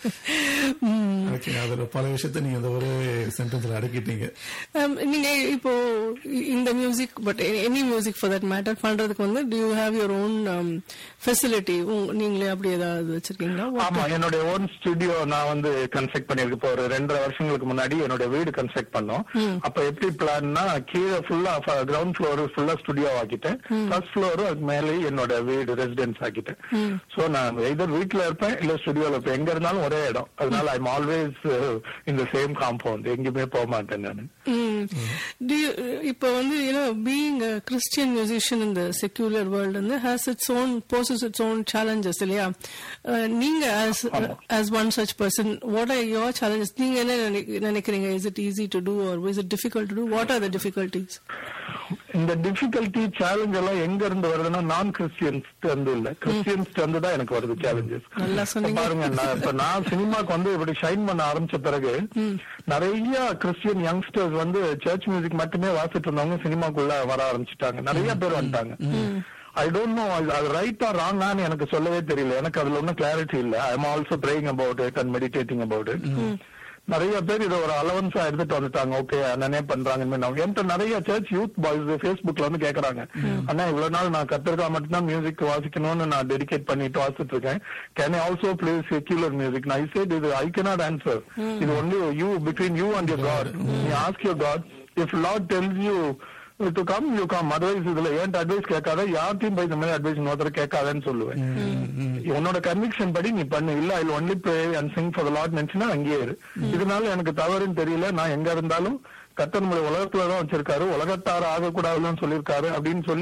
ஓகே அதுல பல விஷயத்த நீங்க அந்த ஒரே சென்டென்ஸ்ல அடக்கிட்டீங்க Um, நீங்க இப்போ இ- இந்த music but any music for that matter பண்றதுக்கு வந்து do you have your own facility நீங்களே அப்படி ஏதாவது வச்சிருக்கீங்களா What- ஆமா என்னுடைய ஓன் ஸ்டுடியோ நான் வந்து கன்ஸ்ட்ரக்ட் பண்ணிருக்கேன் இப்போ ஒரு ரெண்டரை வருஷங்களுக்கு முன்னாடி என்னோட வீடு கன்ஸ்ட்ரக்ட் பண்ணோம் அப்ப எப்படி பிளான்னா கீழே ஃபுல்லா கிரவுண்ட் ஃப்ளோர் ஃபுல்லா ஸ்டுடியோ ஆக்கிட்டேன் ஃபர்ஸ்ட் ஃப்ளோர் அதுக்கு மேலே என்னோட வீடு ரெசிடென்ஸ் ஆக்கிட்டேன் சோ நான் எதர் வீட்ல இருப்பேன் இல்ல ஸ்டுடியோல இருப்பேன் எங்க இருந்தாலும் ஒரே இடம் அதனால ஐம் ஆல்வேஸ் இந்த சேம் காம்பவுண்ட் எங்கேயுமே போக மாட்டேன் நான் Mm. Do you, இப்போ வந்து யூனோ பீயிங் கிறிஸ்டியன் மியூசிஷியன் இந்த செக்யூலர் வேர்ல்டு வந்து has its own poses its own challenges இல்லையா Uh, நீங்க as as one such person what are your challenges நீங்க என்ன நினை- நினைக்கிறீங்க is it easy to do or is it difficult to do what are the difficulties இந்த டிஃபிகல்டி சேலஞ்ச் எல்லாம் எங்க இருந்து வருதுன்னா நான் கிறிஸ்டியன்ஸ் இருந்து இல்ல கிறிஸ்டியன்ஸ் இருந்து தான் எனக்கு வருது சேலஞ்சஸ் நல்லா சொன்னீங்க. பாருங்க நான் இப்ப நான் சினிமாக்கு வந்து இப்படி ஷைன் பண்ண ஆரம்பிச்ச பிறகு நிறைய கிறிஸ்டியன் யங்ஸ்டர்ஸ் வந்து சர்ச் மியூசிக் மட்டுமே வாசிட்டு இருந்தவங்க சினிமாக்குள்ள வர ஆரம்பிச்சுட்டாங்க நிறைய பேர் வந்துட்டாங்க ஐ டோன்ட் நோ அது ரைட்டா ராங்கான்னு எனக்கு சொல்லவே தெரியல எனக்கு அதுல ஒன்னும் கிளாரிட்டி இல்ல I am also praying about it and meditating about it நிறைய பேர் இதை ஒரு அலவன்ஸா எடுத்துட்டு வந்துட்டாங்க ஓகே அண்ணனே பண்றாங்க என்கிட்ட நிறைய சர்ச் யூத் பாய்ஸ் ஃபேஸ்புக்ல வந்து கேக்குறாங்க அண்ணா இவ்வளவு நாள் நான் கத்திருக்கா மட்டும்தான் மியூசிக் வாசிக்கணும்னு நான் டெடிகேட் பண்ணிட்டு வாசிட்டு இருக்கேன் can I also play secular music நான் said இது ஐ cannot ஆன்சர் இது only you between you and your God நீ ask your God if Lord tells you to come you come otherwise இதுல ஏன் அட்வைஸ் கேட்காத யார்ட்டையும் போய் இந்த மாதிரி அட்வைஸ் இன்னொருத்தர் கேட்காதன்னு சொல்லுவேன் உன்னோட கன்விக்ஷன் படி நீ பண்ணு இல்ல I only pray and sing for Lord நினைச்சுன்னா அங்கேயே இரு இதனால எனக்கு தவறுன்னு தெரியல நான் எங்க இருந்தாலும் கர்த்தர் நம்மளை உலகத்துலதான் வச்சிருக்காரு உலகத்தார ஆகக்கூடாதுன்னு சொல்லியிருக்காரு அப்படின்னு சொல்லி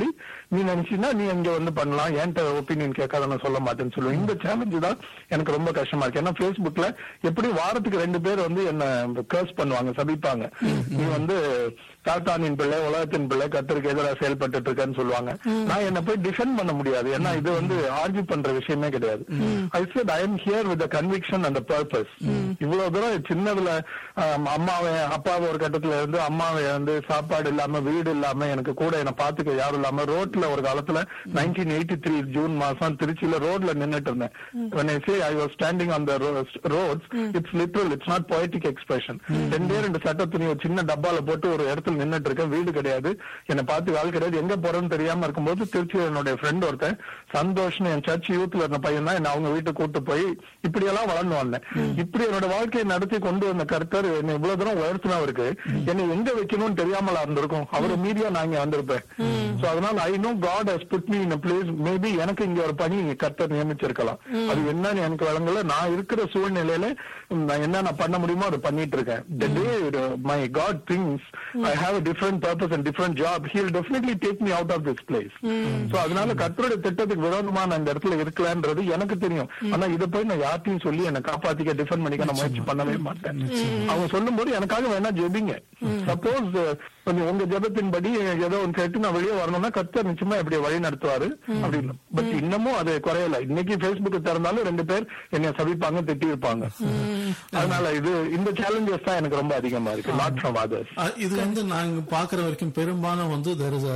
நீ நினைச்சீன்னா நீ இங்க வந்து பண்ணலாம் என்கிட்ட ஒப்பீனியன் கேட்காத நான் சொல்ல மாட்டேன்னு சொல்லுவேன் இந்த சேலஞ்சு தான் எனக்கு ரொம்ப கஷ்டமா இருக்கு ஏன்னா Facebookல எப்படி வாரத்துக்கு ரெண்டு பேர் வந்து என்ன கர்ஸ் பண்ணுவாங்க சபிப்பாங்க நீ வந்து சாத்தானின் பிள்ளை உலகத்தின் பிள்ளை கத்தருக்கு எதிராக செயல்பட்டு இருக்கேன்னு சொல்லுவாங்க நான் என்ன போய் டிஃபெண்ட் பண்ண முடியாது ஏன்னா இது வந்து ஆர்ஜி பண்ற விஷயமே கிடையாது I said I am here with conviction அந்த பர்பஸ் இவ்வளவு தூரம் சின்னதுல ஆம், அம்மாவை அப்பாவை ஒரு கட்டத்துல இருந்து அம்மாவை வந்து சாப்பாடு இல்லாம வீடு இல்லாம எனக்கு கூட என்ன பாத்துக்க யாரும் இல்லாம ரோட்ல ஒரு காலத்துல நைன்டீன் எயிட்டி த்ரீ ஜூன் மாசம் திருச்சியில ரோட்ல நின்னுட்டு இருந்தேன் when I say I was standing on the ro- roads it's literal it's not poetic expression ரெண்டே ரெண்டு சட்ட துணி ஒரு சின்ன டப்பால போட்டு ஒரு இடத்துல நின்னுட்டு இருக்கேன் வீடு கிடையாது என்னை பார்த்து ஆள் கிடையாது எங்க போறேன்னு தெரியாம இருக்கும்போது திருச்சி என்னுடைய ஃப்ரெண்ட் ஒருத்தன் சந்தோஷ்னு என் சர்ச் யூத்ல இருந்த பையன் தான் என்ன அவங்க வீட்டுக்கு கூட்டு போய் இப்படி எல்லாம் வளர்ந்து வந்தேன் இப்படி என்னோட வாழ்க்கையை நடத்தி கொண்டு வந்த கருத்தர் என்னை இவ்வளவு தூரம் உயர்த்தினவருக்கு என்னை எங்க வைக்கணும்னு தெரியாமலா இருந்திருக்கும் அவரை மீறியா நான் இங்க வந்திருப்பேன் சோ அதனால I know God has put me in place maybe எனக்கு இங்க ஒரு பணி கர்த்தர் நியமிச்சிருக்கலாம் அது என்னன்னு எனக்கு வழங்கல நான் இருக்கிற சூழ்நிலையில நான் என்ன நான் பண்ண முடியுமோ அதை பண்ணிட்டு இருக்கேன் the day my god thinks i have a different purpose and different job he'll definitely take me out of this place so அதனால கர்த்தருடைய திட்டத்துக்கு விரோதமா நான் இந்த இடத்துல இருக்கலான்றது எனக்கு தெரியும் ஆனா இதை போய் நான் யார்ட்டையும் சொல்லி என்னை காப்பாத்திக்க டிஃபெண்ட் பண்ணிக்க நான் முயற்சி பண்ணவே மாட்டேன் அவங்க சொல்லும்போது எனக்காக வேணா ஜெபிங்க சப்போஸ் உங்க ஜெபத்தின்படி ஏதோ ஒன்று கேட்டு நான் வெளியே வரணும்னா கர்த்தர் நிச்சயமா இப்படி வழி நடத்துவாரு அப்படின்னு பட் இன்னமும் அது குறையல இன்னைக்கு Facebook திறந்தாலும் ரெண்டு பேர் என்னை சபிப்பாங்க திட்டி இருப்பாங்க அதனால இது இந்த சேலஞ்சஸ் தான் எனக்கு ரொம்ப அதிகமா இருக்கு நாட் ஃப்ரம் அதர்ஸ் அஹ் இது வந்து நாங்க பாக்குற வரைக்கும் பெரும்பாலும் வந்து there is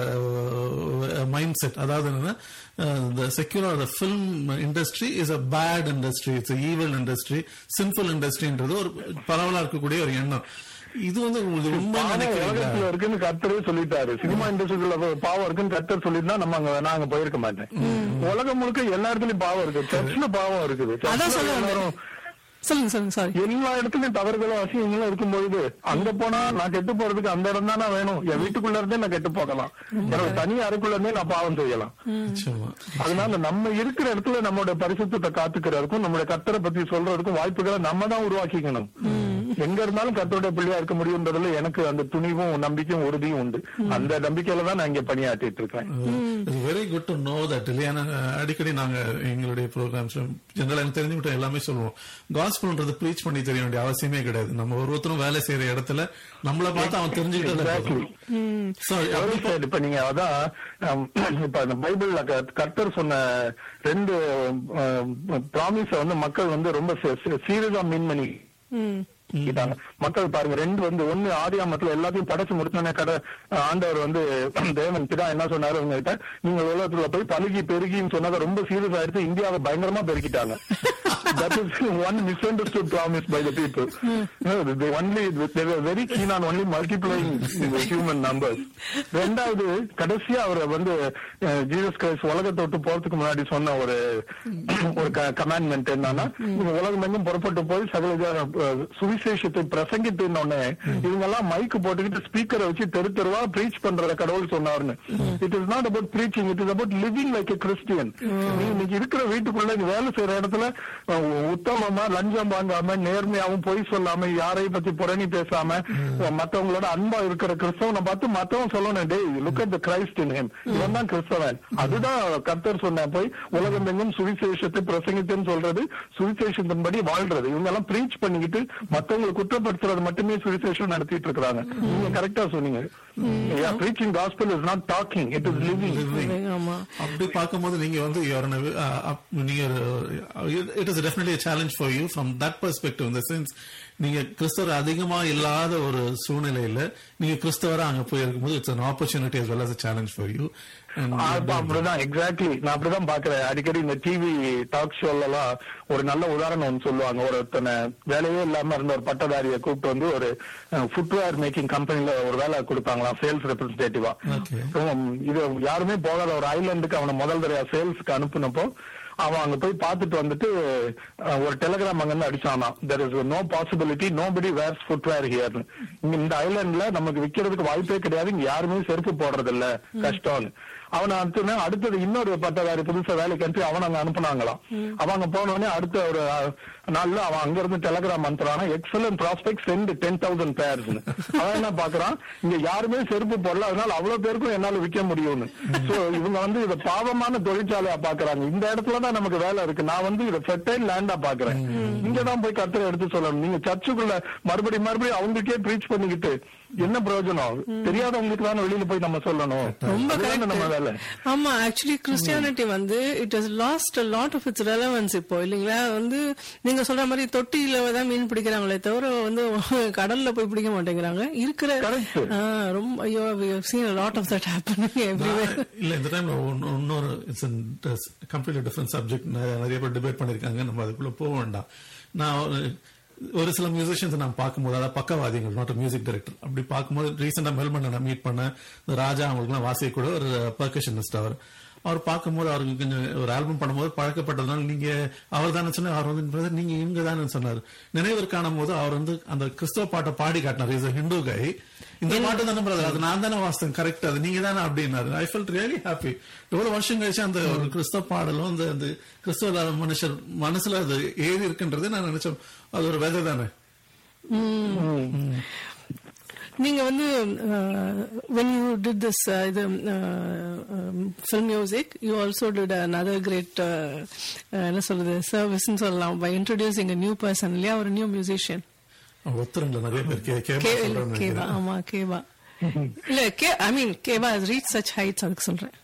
a mindset அதாவது என்னன்னா the secular the film industry is a bad industry it's a evil industry sinful industryன்றது ஒரு பரவலா இருக்கக்கூடிய ஒரு எண்ணம் இது வந்து உங்களுக்கு ரொம்ப பாவம் நினைக்கிறீங்களா உலகத்துல இருக்குன்னு கர்த்தரே சொல்லிட்டாரு சினிமா இண்டஸ்ட்ரியில பாவம் இருக்குன்னு கர்த்தர் சொல்லிருந்தா நம்ம அங்க நான் அங்க போயிருக்க மாட்டேன் உலகம் முழுக்க எல்லா இடத்துலயும் பாவம் இருக்கு சர்ச்ல பாவம் இருக்குது அதான் சர்ச்ல சொல்ல வந்தேன். எல்லாரும் சொல்லுங்க சொல்லுங்க சாரி எல்லா இடத்துலயும் தவறுகளும் அசிங்கங்களும் இருக்கும் பொழுது அங்க போனா நான் கெட்டு போறதுக்கு அந்த இடம் தானே வேணும் என் வீட்டுக்குள்ள இருந்தே நான் கெட்டு போகலாம் என்னோட தனி அறைக்குள்ள இருந்தே நான் பாவம் செய்யலாம் நிச்சயமா அதனால நம்ம இருக்கிற இடத்துல நம்மளோட பரிசுத்தத்தை காத்துக்கிறதுக்கும் நம்மளுடைய கத்தரை பத்தி சொல்றதுக்கும் வாய்ப்புகளை நம்ம தான் உருவாக்கிக்கணும் எங்க இருந்தாலும் கத்தருடைய பிள்ளையா இருக்க முடியுன்றதுல எனக்கு அந்த துணிவும் நம்பிக்கையும் உறுதியும் உண்டு அந்த நம்பிக்கையில தான் நான் இங்க பணியாற்றிட்டு இருக்கேன் very good to know that இல்லையா அஹ் அடிக்கடி நாங்க எங்களுடைய ப்ரோக்ராம்ஸ் ஜெனரல் எனக்கு தெரிஞ்சுக்கிட்ட எல்லாமே சொல்லுவோம் காஸ்பிள்ன்றது ப்ரீச் பண்ணி தெரிய வேண்டிய அவசியமே கிடையாது நம்ம ஒருத்தரும் வேலை செய்யற இடத்துல நம்மள பார்த்து அவன் தெரிஞ்சுக்கிட்டே Exactly. Sorry, Well said. இப்ப நீங்க அதான் um, இப்ப அந்த பைபிள்ல க- கர்த்தர் சொன்ன ரெண்டு ப்ராமிஸ வந்து மக்கள் வந்து ரொம்ப சீரியஸா மீன் பண்ணி கிட்டாங்க. மக்கள் பாருங்க ரெண்டு வந்து ஒண்ணு ஆதியாமத்துல எல்லாத்தையும் படைச்சு முடிச்சோடனே கடை ஆண்டவர் வந்து தேவன் பிதா என்ன சொன்னாரு அவங்க கிட்ட நீங்க உலகத்துல போய் பழுகி பெருகின்னு சொன்னதை ரொம்ப சீரியஸ் ஆயிடுச்சு இந்தியாவை பயங்கரமா பெருக்கிட்டாங்க that is one misunderstood promise by the people. No, they only they were very keen on only multiplying the human numbers. ரெண்டாவது கடைசியா அவர் வந்து ஜீசஸ் கிரைஸ்ட் உலகத்தை விட்டு போறதுக்கு முன்னாடி சொன்ன ஒரு ஒரு கமாண்ட்மெண்ட் என்னன்னா நீங்க உலகம் எங்கும் புறப்பட்டு போய் சகல ஜ- அஹ், சுவிசேஷத்தை பிரசங்கிட்டு உடனே இவங்க எல்லாம் மைக்கு போட்டுக்கிட்டு ஸ்பீக்கரை வச்சு தெரு தெருவா ப்ரீச் பண்றத கடவுள் சொன்னாருன்னு it is not about preaching it is about living like a Christian நீ இன்னைக்கு இருக்கிற வீட்டுக்குள்ள நீ வேலை செய்யற இடத்துல அஹ், உத்தமமா லஞ்சம் வாங்காம நேர்மையாவும் பொய் சொல்லாம யாரையும் பத்தி புரணி பேசாம அஹ், மத்தவங்களோட அன்பா இருக்கிற கிறிஸ்தவனை பார்த்து மத்தவன் சொல்லணும் டேய் look at the Christ in him இவன் தான் கிறிஸ்தவன் அதுதான் கர்த்தர் சொன்ன போய் உலகம் எங்கும் சுவிசேஷத்தை பிரசங்கித்துன்னு சொல்றது சுவிசேஷத்தின்படி வாழ்றது இவங்க எல்லாம் ப்ரீச் பண்ணிக்கிட்டு மத்தவங்களை குற்றப்படுத்துறது மட்டுமே சுவிசேஷம் நடத்திட்டு இருக்காங்க நீங்க கரெக்டா சொன்னீங்க preaching gospel is not talking it is living ஆமா அப்படி பார்க்கும்போது நீங்க வந்து you're in a- uh, up- நீங்க it is definitely challenge for you from that perspective இந்த சென்ஸ் நீங்க கிறிஸ்தவர் அதிகமா இல்லாத ஒரு சூழ்நிலையில நீங்க கிறிஸ்தவரா அங்க போய் இருக்கும்போது it's an opportunity as well as a challenge for you and அப்ப அப்படிதான் எக்ஸாக்ட்லி நான் அப்படிதான் பாக்குறேன் அடிக்கடி இந்த டிவி டாக் ஷோல எல்லாம் ஒரு நல்ல உதாரணம் ஒன்று சொல்லுவாங்க ஒருத்தனை வேலையே இல்லாம இருந்த ஒரு பட்டதாரியை கூப்பிட்டு வந்து ஒரு ஃபுட்வேர் மேக்கிங் கம்பெனில ஒரு வேலை கொடுத்தாங்களாம் சேல்ஸ் ரெப்ரஸன்டேட்டிவா Okay. இது யாருமே போகாத ஒரு ஐலாண்டுக்கு அவனை முதல் தடவை சேல்ஸ்க்கு அனுப்புனப்போ அவன் அங்க போய் பார்த்துட்டு வந்துட்டு அஹ், ஒரு டெலிகிராம் அங்க இருந்து அடிச்சானா there is no possibility nobody wears footwear ஹியர்னு இங்க இந்த ஐலாண்ட்ல நமக்கு விக்கிறதுக்கு வாய்ப்பே கிடையாது இங்க யாருமே செருப்பு போடுறது இல்ல கஷ்டம்னு அவனை அனுப்பின அடுத்தது இன்னொரு பட்டதாரி புதுசா வேலைக்கு அனுப்பி அவன் அங்க அனுப்புனாங்களாம் அவங்க போன உடனே அடுத்த ஒரு அஹ், நாள்ல அவன் அங்க இருந்து டெலகிராம் அனுப்புறானா excellent prospect send ten thousand pairs அவன் என்ன பாக்குறான் இங்க யாருமே செருப்பு போடல அதனால அவ்வளவு பேருக்கும் என்னால விற்க முடியும்னு சோ இவங்க வந்து இத பாவமான தொழிற்சாலையா பாக்குறாங்க இந்த இடத்துல தான் நமக்கு வேலை இருக்கு நான் வந்து இத ஃபெர்டைல் லேண்டா பாக்குறேன் இங்கதான் போய் கருத்தை எடுத்து சொல்லணும் நீங்க சர்ச்சுக்குள்ள மறுபடியும் மறுபடியும் அவங்களுக்கே ப்ரீச் பண்ணிக்கிட்டு என்ன பிரயோஜனம் தெரியாதவங்களுக்கு தானே வெளியில போய் நம்ம சொல்லணும் ரொம்ப அதுதானே நம்ம வேலை கரெக்ட் ஆமா ஆக்சுவலி கிறிஸ்டியானிட்டி வந்து it has lost a lot of its relevance இப்போ இல்லைங்களா வந்து நீங்க சொல்ற மாதிரி தொட்டியில தான் மீன் பிடிக்கிறாங்களே தவிர வந்து கடல்ல போய் பிடிக்க மாட்டேங்கிறாங்க இருக்கிற Correct. ஆ, ரொம்ப ஐயோ seen lot of that happening everywhere இல்ல இந்த டைம்ல இன்னொரு இட்ஸ் கம்ப்ளீட்லி டிஃபரெண்ட் சப்ஜெக்ட் நிறைய பேர் டிபேட் பண்ணிருக்காங்க நம்ம அதுக்குள்ள போக வேண்டாம் நான் ஒரு- ஒரு சில மியூசிஷியன்ஸ் நான் பார்க்கும்போது அதாவது பக்கவாதிகள் நாட் மியூசிக் டைரக்டர் அப்படி பார்க்கும்போது ரீசெண்டா மெல்பர்ன்ல நான் மீட் பண்ணேன் இந்த ராஜா அவங்களுக்குலாம் வாசிக்கக்கூட ஒரு பர்கஷனிஸ்ட் அவர் அவர் பார்க்கும்போது அவருக்கு கொஞ்சம் ஒரு ஆல்பம் பண்ணும்போது பழக்கப்பட்டதுனால நீங்க அவர் தானே சொன்ன அவர் வந்து "Brother, நீங்க இவங்க தானே சொன்னார் நினைவு காணும் போது அவர் வந்து அந்த கிறிஸ்தவ பாட்டை பாடி காட்டினார் இஸ் ஹிந்து கை இந்த பாட்டு தானே பிரதர் அது நான் தானே வாசித்தேன் கரெக்ட் அது நீங்க தானே அப்படின்னாரு ஐ ஃபெல்ட் ரியலி ஹாப்பி எவ்வளவு வருஷம் கழிச்சு அந்த ஒரு கிறிஸ்தவ பாடலும் அந்த அந்த கிறிஸ்தவ மனுஷர் மனசுல அது ஏறி இருக்குன்றது நான் நினைச்சேன் அது ஒரு விதை தானே நீங்க வந்து when you did this uh, இது film music you also did another great என்ன சொல்றது சர்வீஸ்னு சொல்லலாம் by introducing a new person இல்லையா ஒரு நியூ மியூசிஷியன் ஒத்துறங்கள நிறைய பேர் கே- கேபா கே சொல்றேன்னு கேவா நினைக்கிறேன். ஆமா கேவா இல்ல கே ஐ மீன் கேவா ரீச் சச் ஹைட்ஸ் அதுக்கு சொல்றேன்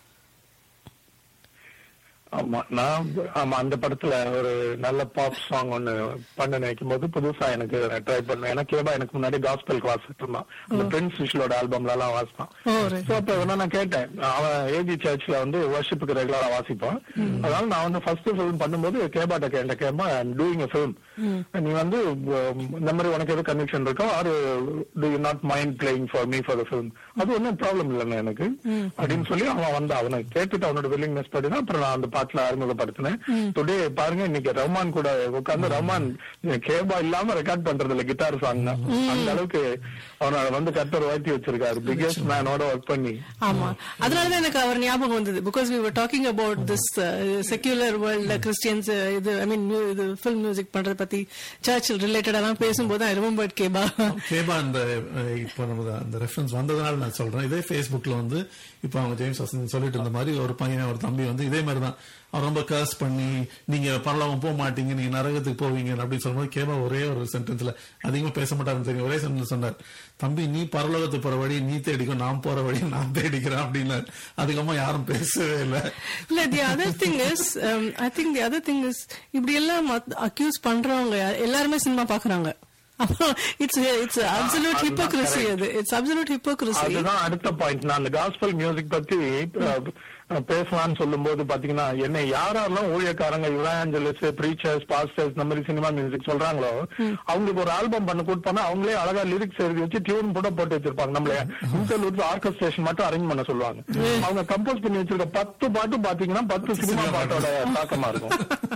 ஆமா நான் ஆமா அந்த படத்துல ஒரு நல்ல பாப் சாங் ஒண்ணு பண்ண நினைக்கும் போது புதுசா எனக்கு ட்ரை பண்ணேன் ஏன்னா கேபா எனக்கு முன்னாடி காஸ்பெல் வாசிட்டு இருந்தான் அந்த பிரின்ஸ் விஷலோட ஆல்பம்ல எல்லாம் வாசிப்பான் ஓ right. So, அப்ப வேணா நான் கேட்டேன் அவன் ஏபி சர்ச்ல வந்து வர்ஷிப்புக்கு ரெகுலரா வாசிப்பான் அதனால நான் வந்து ஃபர்ஸ்ட் ஃபிலிம் பண்ணும்போது கேபாட்ட கேட்டேன் கேபா டூயிங் எ ஃபிலிம் நீ வந்து உம், இந்த மாதிரி உனக்கு எது கனெக்ஷன் இருக்கோ or do you not mind playing for me for the film அது ஒன்றும் ப்ராப்ளம் இல்லைங்க எனக்கு அப்படின்னு சொல்லி அவன் வந்து அவனை கேட்டுட்டு அவனோட வில்லிங்னஸ் படினா அப்புறம் நான் அந்த பாட்டுல அறிமுகப்படுத்தினேன் டுடே பாருங்க இன்னைக்கு ரஹ்மான் கூட உட்கார்ந்து ரஹ்மான் கேபா இல்லாம ரெக்கார்ட் பண்றது இல்ல கிட்டார் சாங் தான் அந்த அளவுக்கு அவனை வந்து கத்தர் வாழ்த்தி வச்சிருக்காரு பிகெஸ்ட் மேனோட ஒர்க் பண்ணி ஆமா அதனாலதான் எனக்கு அவர் ஞாபகம் வந்தது because we were talking about this secular வேர்ல்ட்ல கிறிஸ்டியன்ஸ் இது ஐ மீன் இது ஃபில்ம் மியூசிக் பண்றத பத்தி சர்ச் ரிலேட்டடா எல்லாம் பேசும்போது ஐ ரிமெம்பர் கேபா கேபா அந்த அஹ், இப்போ நமக்கு அந்த ரெஃபரன்ஸ் வந்ததுனால நான் சொல்றேன் இதே Facebookல வந்து இப்போ அவங்க ஜேம்ஸ் வசந்த் சொல்லிட்டு இருந்த மாதிரி ஒரு பையன் ஒரு தம்பி வந்து இதே மாதிரி தான் அவர் ரொம்ப கர்ஸ் பண்ணி நீங்க பரலோகம் போக மாட்டீங்க நீங்க நரகத்துக்கு போவீங்க அப்படின்னு சொல்லும்போது கேபா ஒரே ஒரு சென்டென்ஸ்ல அதிகமா பேச மாட்டாருன்னு தெரியும் ஒரே சென்டென்ஸ் சொன்னார் தம்பி நீ பரலோகத்துக்கு போற வழி நீ தேடிக்கும் நான் போற வழி நான் தேடிக்கிறேன் அப்படின்னாரு அதுக்கப்புறமா யாரும் பேசவே இல்லை இல்ல the other thing is I think the other thing is இப்படி எல்லாம் அக்யூஸ் பண்றவங்க எல்லாருமே சினிமா பாக்குறாங்க அப்புறம் இட்ஸ் இட்ஸ் அப்சல்யூட் அதுதான் ஹிப்போக்ரசி correct. அது இட்ஸ் அப்சல்யூட் ஹிப்போக்ரசி அதுதான் அடுத்த பாயிண்ட் நான் அந்த காஸ்பல் மியூசிக் பத்தி அஹ், பேசலாம்னு சொல்லும்போது பாத்தீங்கன்னா என்ன யாரெல்லாம் ஊழியக்காரங்க இவாஞ்சலிஸ்ட் ப்ரீச்சர்ஸ் பாஸ்டர்ஸ் இந்த மாதிரி சினிமா மியூசிக் சொல்றாங்களோ அவங்களுக்கு ஒரு ஆல்பம் பண்ண கூட்டு அவங்களே அழகா லிரிக்ஸ் எழுதி வச்சு டியூன் கூட போட்டு வச்சிருப்பாங்க நம்மள இன்டர்லூட் ஆர்கஸ்ட்ரேஷன் மட்டும் அரேஞ்ச் பண்ண சொல்லுவாங்க அவங்க கம்போஸ் பண்ணி வச்சிருக்க பத்து பாட்டு பாத்தீங்கன்னா பத்து சினிமா பாட்டோட தாக்கமா இருக்கும்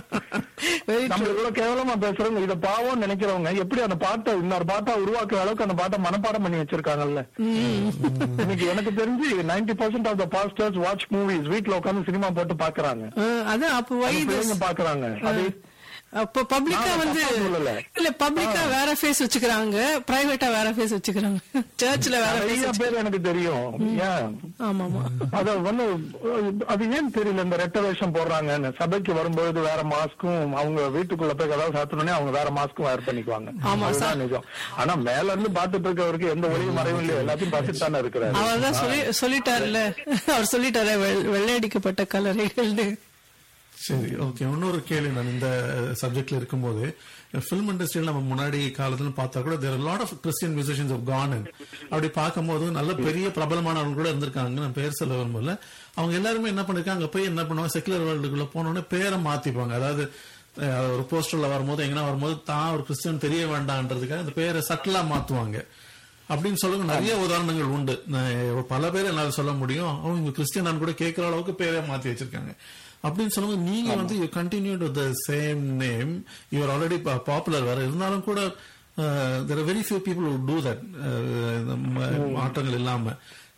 வெரி நம்ம இவ்வளவு கேவலமா பேசுறவங்க இத பாவம் நினைக்கிறவங்க எப்படி அந்த பாட்டை இன்னொரு பாட்டா உருவாக்குற அளவுக்கு அந்த பாட்டை மனப்பாடம் பண்ணி வச்சிருக்காங்கல்ல இன்னைக்கு எனக்கு தெரிஞ்சு 90% percent of the pastors watch movies வீட்ல உட்கார்ந்து சினிமா போட்டு பாக்குறாங்க அதான் அப்ப வை அது பிள்ளைங்க பாக்குறாங்க அது அப்ப பப்ளிக்கா நான் வந்து தப்பா சொல்லல. இல்ல பப்ளிக்கா வேற ஃபேஸ் வச்சுக்கிறாங்க பிரைவேட்டா வேற ஃபேஸ் வச்சுக்கிறாங்க சர்ச்ல வேற ஃபேஸ் நிறைய பேர் எனக்கு தெரியும் ஏன் ஆமா ஆமா அத வந்து அது ஏன் தெரியல இந்த ரெட்ட வேஷம் போடுறாங்கன்னு சபைக்கு வரும்போது வேற மாஸ்க்கும் அவங்க வீட்டுக்குள்ள போய் கதவை சாத்தணும்னே அவங்க வேற மாஸ்க்கும் வேர் பண்ணிக்குவாங்க ஆமா, அதுதான் நிஜம் ஆனா மேல இருந்து பாத்துட்டு இருக்கவருக்கு எந்த ஒளியும் மறைவும் இல்லையோ எல்லாத்தையும் பார்த்துட்டு தானே இருக்கிறாரு அவர் தான் சொல்லி சொல்லிட்டாருல்ல அவர் சொல்லிட்டாரு வெள்- வெள்ளையடிக்கப்பட்ட கலரைகள்னு சரி ஓகே இன்னொரு கேள்வி நான் இந்த சப்ஜெக்ட்ல இருக்கும்போது ஃபிலிம் இண்டஸ்ட்ரியில் நம்ம முன்னாடி காலத்துல பார்த்தா கூட there lot of Christian musicians of gone அப்படி பார்க்கும்போது நல்ல பெரிய பிரபலமானவங்க கூட இருந்திருக்காங்க நான் பேர் சொல்ல விரும்பல அவங்க எல்லாருமே என்ன பண்ணிருக்காங்க அங்க போய் என்ன பண்ணுவாங்க செக்குலர் வேர்ல்டுக்குள்ள போனோடனே பேரை மாத்திப்பாங்க அதாவது அஹ், ஒரு போஸ்டர்ல வரும்போது எங்கன்னா வரும்போது தான் ஒரு கிறிஸ்டியன் தெரிய வேண்டாம்ன்றதுக்காக அந்த பேரை சட்டலா மாத்துவாங்க அப்படின்னு சொல்லுங்க நிறைய உதாரணங்கள் உண்டு நான் பல பேர் என்னால சொல்ல முடியும் அவங்க கிறிஸ்டியன் கூட கேட்கிற அளவுக்கு பேரை மாத்தி வச்சிருக்காங்க அப்படின்னு சொல்லும்போது நீங்க வந்து you continue to the same name you're already popular வேற இருந்தாலும் கூட there very few people do that மாற்றங்கள் இல்லாம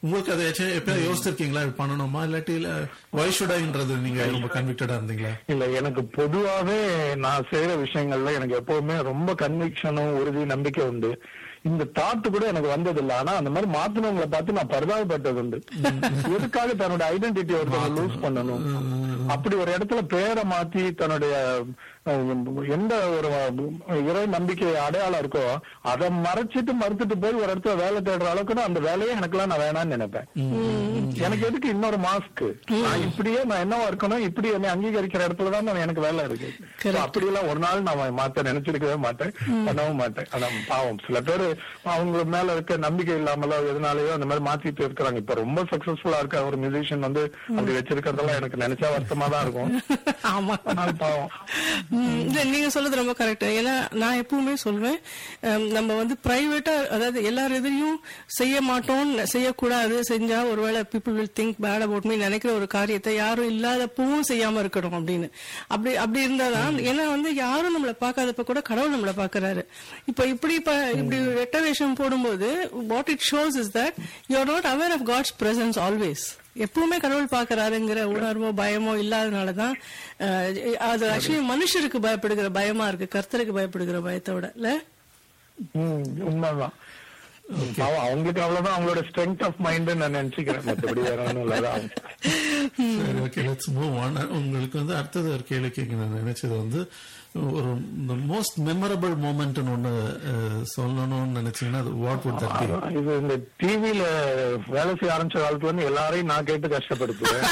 உங்களுக்கு அதை எப்பயாவது யோசிச்சிருக்கீங்களா இது பண்ணணுமா இல்லாட்டி இல்ல வயசுடான்றது நீங்க ரொம்ப கன்விக்டடா இருந்தீங்களா இல்ல எனக்கு பொதுவாவே நான் செய்யற விஷயங்கள்ல எனக்கு எப்பவுமே ரொம்ப கன்விக்ஷனும் உறுதி நம்பிக்கை உண்டு இந்த தாட்டு கூட எனக்கு வந்தது இல்ல ஆனா அந்த மாதிரி மாத்தினவங்களை பார்த்து நான் பரிதாபப்பட்டது உண்டு எதுக்காக தன்னோட ஐடென்டிட்டி ஒருத்தவங்க லூஸ் பண்ணணும் அப்படி ஒரு இடத்துல பேரை மாத்தி தன்னுடைய அஹ், எந்த ஒரு அஹ், இறை நம்பிக்கை அடையாளம் இருக்கோ அதை மறைச்சிட்டு மறுத்துட்டு போய் ஒரு இடத்துல வேலை தேடுற அளவுக்கு தான் அந்த வேலையே எனக்கெல்லாம் நான் வேணாம்னு நினைப்பேன் எனக்கு எதுக்கு இன்னொரு மாஸ்க் நான் இப்படியே நான் என்னவா இருக்கணும் இப்படி என்னை அங்கீகரிக்கிற இடத்துல தான் நான் எனக்கு வேலை இருக்கு So, அப்படியெல்லாம் ஒரு நாள் நான் மாத்த நினைச்சிருக்கவே மாட்டேன் பண்ணவும் மாட்டேன் ஆனா பாவம் சில பேர் அவங்க மேல இருக்க நம்பிக்கை இல்லாமலோ எதனாலயோ அந்த மாதிரி மாத்திட்டு இருக்கிறாங்க இப்ப ரொம்ப சக்சஸ்ஃபுல்லா இருக்க ஒரு மியூசிஷியன் வந்து அப்படி வச்சிருக்கிறதெல்லாம் எனக்கு நினைச்சா வருத்தமா தான் இருக்கும் ஆமா ஆனால் பாவம் ம், இல்ல நீங்க சொல்றது ரொம்ப கரெக்ட் ஏன்னா நான் எப்பவுமே சொல்வேன் அம், நம்ம வந்து பிரைவேட்டா அதாவது எல்லார் எதிரையும் செய்ய மாட்டோம் செய்யக்கூடாது செஞ்சா ஒருவேளை people will think bad about me நினைக்கிற ஒரு காரியத்தை யாரும் இல்லாதப்பவும் செய்யாம இருக்கணும் அப்படின்னு அப்படி அப்படி இருந்தாதான் ஏன்னா வந்து யாரும் நம்மளை பார்க்காதப்ப கூட கடவுள் நம்மளை பார்க்கறாரு இப்ப இப்படி இப்ப இப்படி வெட்ட வேஷம் போடும்போது what it shows is that you are not aware of God's presence always எப்பவுமே கடவுள் பார்க்கறாருங்கிற உணர்வோ பயமோ இல்லாதனாலதான் அஹ், அது ஆக்சுவலி மனுஷருக்கு பயப்படுகிற பயமா இருக்கு கர்த்தருக்கு பயப்படுகிற பயத்தோட இல்ல ம், உண்மைதான் பாவம் அவங்களுக்கு அவ்வளவுதான் அவங்களோட ஸ்ட்ரென்த் ஆஃப் மைண்ட் நான் நினைச்சுக்கிறேன் மத்தபடி வேற ஒண்ணும் இல்லதான் சரி ஓகே லெட்ஸ் மூவ் ஆன் உங்களுக்கு வந்து அடுத்தது ஒரு கேள்வி கேட்க நான் நினைச்சது வந்து ஒரு மோஸ்ட் மெமரபிள் மூமெண்ட் ஒன்னு அஹ், சொல்லணும்னு நினைச்சீங்கன்னா அது வாட் வுட் தட் பி இது இந்த டிவில வேலை செய்ய ஆரம்பிச்ச காலத்துல இருந்து எல்லாரையும் நான் கேட்டு கஷ்டப்படுத்துவேன்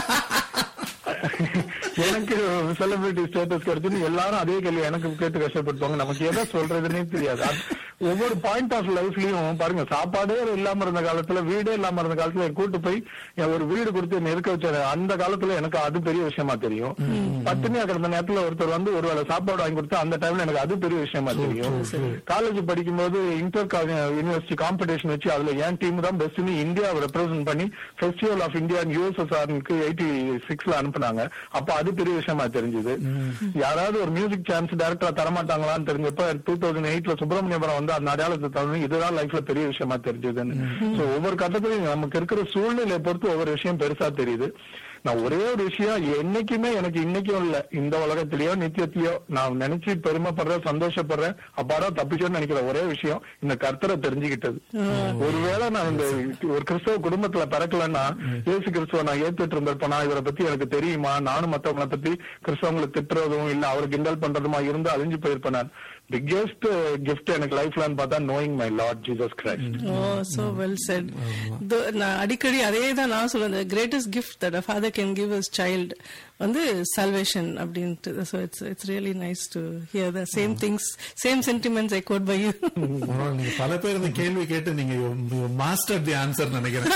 எனக்கு செலிபிரிட்டி ஸ்டேட்டஸ் கிடைச்சுன்னு எல்லாரும் அதே கேள்வி எனக்கு கேட்டு கஷ்டப்படுத்துவாங்க நமக்கு எதை சொல்றதுன்னே தெரியாது அது ஒவ்வொரு பாயிண்ட் ஆஃப் லைஃப்லயும் பாருங்க சாப்பாடே இல்லாம இருந்த காலத்துல வீடே இல்லாம இருந்த காலத்துல என்னை கூட்டு போய் என் ஒரு வீடு கொடுத்து என்னை இருக்க வச்ச அந்த காலத்துல எனக்கு அது பெரிய விஷயமா தெரியும் பட்டினியா கிடந்த நேரத்துல ஒருத்தர் வந்து ஒரு வேளை சாப்பாடு வாங்கி கொடுத்தா அந்த டைம்ல எனக்கு அது பெரிய விஷயமா தெரியும் காலேஜ் படிக்கும்போது இன்டர் யூனிவர்சிட்டி காம்படிஷன் வச்சு அதுல என் டீம் தான் பெஸ்ட்னு இந்தியாவை ரெப்ரசென்ட் பண்ணி ஃபெஸ்டிவல் ஆஃப் இந்தியா யூஎஸ்எஸ்ஆர்னுக்கு எயிட்டி சிக்ஸ்ல அனுப்புனாங்க அப்ப அது பெரிய விஷயமா தெரிஞ்சது யாராவது ஒரு மியூசிக் சான்ஸ் டைரக்டரா தரமாட்டாங்களான்னு தெரிஞ்சப்ப டூ தௌசண்ட் எயிட்ல சுப்பிரமணியபுரம் வந்து அந்த அடையாளத்தை தரணும் இதுதான் லைஃப்ல பெரிய விஷயமா தெரிஞ்சதுன்னு சோ ஒவ்வொரு கட்டத்திலையும் நமக்கு இருக்கிற சூழ்நிலையை பொறுத்து ஒவ்வொரு விஷயம் பெருசா தெரியுது நான் ஒரே ஒரு விஷயம் என்னைக்குமே எனக்கு இன்னைக்கும் இல்ல இந்த உலகத்திலயோ நித்தியத்திலயோ நான் நினைச்சு பெருமைப்படுறேன் சந்தோஷப்படுறேன் அப்பாடா தப்பிச்சோன்னு நினைக்கிற ஒரே விஷயம் இந்த கர்த்தரை தெரிஞ்சுக்கிட்டது ஒருவேளை நான் இந்த ஒரு கிறிஸ்தவ குடும்பத்துல பிறக்கலன்னா இயேசு கிறிஸ்துவ நான் ஏத்துட்டு இருந்திருப்பேனா இவரை பத்தி எனக்கு தெரியுமா நானும் மத்தவங்களை பத்தி கிறிஸ்தவங்களை திட்டுறதும் இல்ல அவரை கிண்டல் பண்றதுமா இருந்து அழிஞ்சு போயிருப்பேன் நான் பிக்கெஸ்ட் கிஃப்ட் எனக்கு லைஃப்லான்னு பார்த்தா knowing my lord Jesus Christ oh so well said நான் அடிக்கடி அதே தான் நான் சொல்லுவேன் greatest gift that father can give his child வந்து சல்வேஷன் அப்படின்ட்டு so it's it's really nice to hear the same things same sentiments I got by you பரவாயில்ல, நீங்க பல பேர் இந்த கேள்வி கேட்டு நீங்க மாஸ்டர் தி ஆன்சர் நினைக்கிறேன்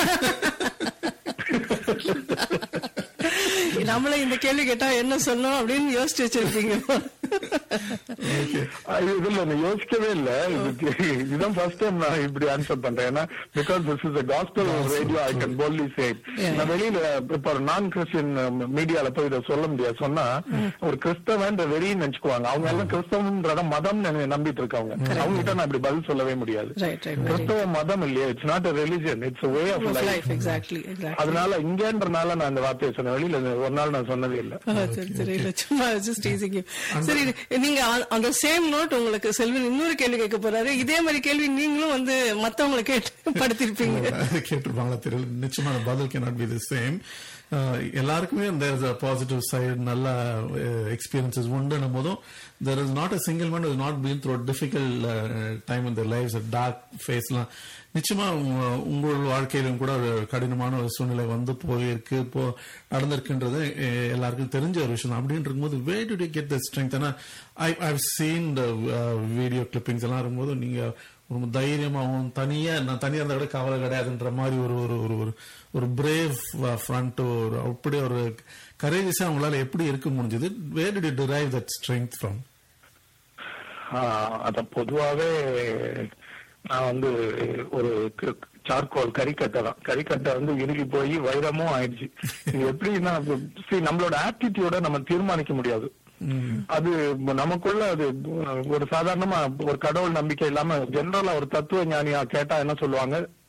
நம்மளே இந்த கேள்வி கேட்டா என்ன சொல்லணும் அப்படின்னு யோசிச்சு வச்சிருக்கீங்க ஓகே இதுல நான் யோசிக்கவே இல்ல இதுக்கு இதுதான் ஃபர்ஸ்ட் டைம் நான் இப்படி ஆன்சர் பண்றேன் ஏன்னா because this is gospel radio I can boldly say நான் வெளியில இப்ப ஒரு நான் கிறிஸ்டியன் மீடியால போய் இதை சொல்ல முடியாது சொன்னா ஒரு கிறிஸ்தவன் வெறின்னு நினைச்சுக்குவாங்க அவங்க எல்லாம் கிறிஸ்தவன்றத மதம் நம்பிட்டு இருக்காங்க அவங்க கிட்ட நான் இப்படி பதில் சொல்லவே முடியாது ரைட் ரைட் கிறிஸ்தவ மதம் இல்லையா it's not a religion it's way of life life exactly exactly அதனால இங்கன்றனால நான் இந்த வார்த்தையை சொன்ன வெளியில ஒரு நாள் நான் சொன்னதே இல்ல சரி சரி இல்ல சும்மா ஜஸ்ட் டீசிங் சரி நீங்க அந்த- அந்த சேம் நோட் உங்களுக்கு செல்வன் இன்னொரு கேள்வி கேட்க போறாரு இதே மாதிரி கேள்வி நீங்களும் வந்து மத்தவங்களை கேட்டு படுத்திருப்பீங்க கேட்டிருப்பாங்களா தெரியல நிச்சயமா அந்த பதில் கேனாட் பி தி சேம் எல்லாருக்குமே there is a positive side நல்ல எக்ஸ்பீரியன்சஸ் உண்டுன்னும் போதும் there is not a single man is not been through difficult time இந்த லைஃப் டார்க் ஃபேஸ்லாம் நிச்சயமா உங்க- உங்கள் வாழ்க்கையிலும் கூட ஒரு கடினமான ஒரு சூழ்நிலை வந்து போயிருக்கு இப்போ நடந்திருக்குன்றது அஹ், எல்லாருக்கும் தெரிஞ்ச ஒரு விஷயம் தான். அப்படின்னு இருக்கும்போது way to to get the strength ஏன்னா I I've seen the video clippings எல்லாம் இருக்கும்போது நீங்க ரொம்ப தைரியமாகவும் தனியா நான் தனியா இருந்தா கூட கவலை கிடையாதுன்ற மாதிரி ஒரு ஒரு ஒரு ஒரு ஒரு பிரேவ் ஃப்ரண்ட் ஒரு அப்படி ஒரு கரேஜஸா அவங்களால எப்படி இருக்க முடிஞ்சது where to drive that strength from ah அத பொதுவாவே நான் வந்து ஒரு க- சார்கோல் கறிக்கட்டை தான் கறிக்கட்டை வந்து இறுகி போய் வைரமும் ஆயிடுச்சு இது எப்படின்னா see, நம்மளோட ஆட்டிடியூட நம்ம தீர்மானிக்க முடியாது அது நமக்குள்ள அது ஒரு சாதாரணமா ஒரு கடவுள் நம்பிக்கை இல்லாம ஜெனரலா ஒரு தத்துவ ஞானியா கேட்டா என்ன சொல்லுவாங்க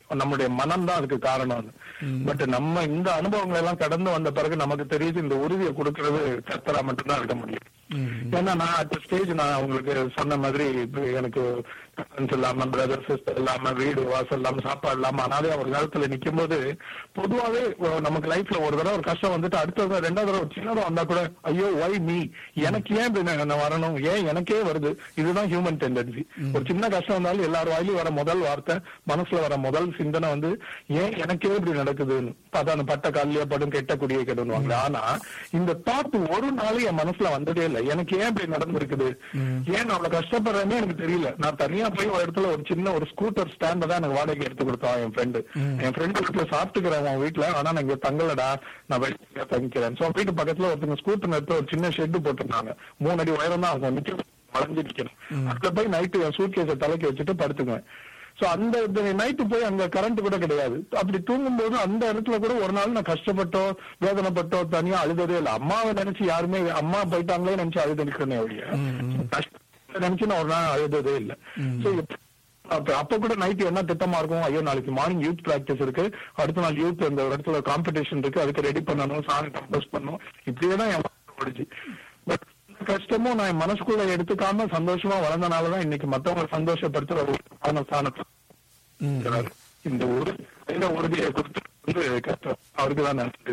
நம்முடைய மனம் தான் அதுக்கு காரணம் பட் நம்ம இந்த அனுபவங்கள் எல்லாம் கடந்து வந்த பிறகு நமக்கு தெரியுது இந்த உறுதியை கொடுக்கறது கத்தரா மட்டும்தான் இருக்க முடியும் ஏன்னா நான் அட் ஸ்டேஜ் நான் உங்களுக்கு சொன்ன மாதிரி இப்ப எனக்கு parents இல்லாம பிரதர் சிஸ்டர் இல்லாம வீடு வாசல் இல்லாம சாப்பாடு இல்லாம அனாதையா ஒரு காலத்துல நிக்கும் போது பொதுவாவே அஹ், நமக்கு லைஃப்ல ஒரு தடவை ஒரு கஷ்டம் வந்துட்டு அடுத்த தடவை ரெண்டாவது தடவை ஒரு சின்னதா வந்தா கூட ஐயோ ஒய் மீ எனக்கு ஏன் இப்படி நான் நான் வரணும் ஏன் எனக்கே வருது இதுதான் ஹியூமன் டெண்டன்சி ஒரு சின்ன கஷ்டம் வந்தாலும் எல்லார் வாயிலும் வர முதல் வார்த்தை மனசுல வர முதல் சிந்தனை வந்து ஏன் எனக்கே இப்படி நடக்குதுன்னு அதான் பட்ட காலிலே படும் கெட்ட குடியை கெடுவாங்க ஆனா இந்த தாட் ஒரு நாள் என் மனசுல வந்ததே இல்லை எனக்கு ஏன் இப்படி நடந்திருக்குது ஏன் நான் அவ்வளவு கஷ்டப்படுறேன்னு எனக்கு தெரியல நான் தனியா போய் ஒரு இடத்துல ஒரு சின்ன ஒரு ஸ்கூட்டர் ஸ்டாண்ட் தான் எனக்கு வாடகை எடுத்து கொடுத்தான் என் ஃப்ரெண்டு என் ஃப்ரெண்டு வீட்டுல சாப்பிட்டுக்கிறேன் அவன் வீட்டுல ஆனா நான் இங்க தங்கலடா நான் வெளியே தங்கிக்கிறேன் சோ வீட்டு பக்கத்துல ஒருத்தங்க ஸ்கூட்டர் நிறுத்த ஒரு சின்ன ஷெட் போட்டிருந்தாங்க மூணு அடி உயரம் தான் அவங்க நிக்க வளைஞ்சு நிக்கணும் அதுல போய் நைட்டு என் சூட் கேஸை தலைக்கு வச்சுட்டு படுத்துக்குவேன் சோ அந்த நைட்டு போய் அங்க கரண்ட் கூட கிடையாது அப்படி தூங்கும்போது அந்த இடத்துல கூட ஒரு நாள் நான் கஷ்டப்பட்டோ வேதனைப்பட்டோ தனியா அழுததே இல்லை அம்மாவை நினைச்சு யாருமே அம்மா போயிட்டாங்களே நினைச்சு அழுது நிக்கிறேனே ஒழிய கஷ்டத்தை நினைச்சு நான் ஒரு நாள் அழுததே இல்லை சோ அப்ப அப்ப கூட நைட் என்ன திட்டமா இருக்கும் ஐயோ நாளைக்கு மார்னிங் யூத் பிராக்டிஸ் இருக்கு அடுத்த நாள் யூத் அந்த இடத்துல காம்படிஷன் இருக்கு அதுக்கு ரெடி பண்ணணும் சாங் கம்போஸ் பண்ணணும் இப்படியே தான் என் வாழ்க்கை ஓடுச்சு பட் கஷ்டமும் நான் என் மனசுக்குள்ள எடுத்துக்காம சந்தோஷமா வளர்ந்தனாலதான் இன்னைக்கு மத்தவங்களை சந்தோஷப்படுத்துற ஒரு ஆன ஸ்தானத்துல இருக்கிறாரு. இந்த ஒரு இந்த உறுதியை கொடுத்து வந்து கஷ்டம் அவருக்கு தான் நன்றி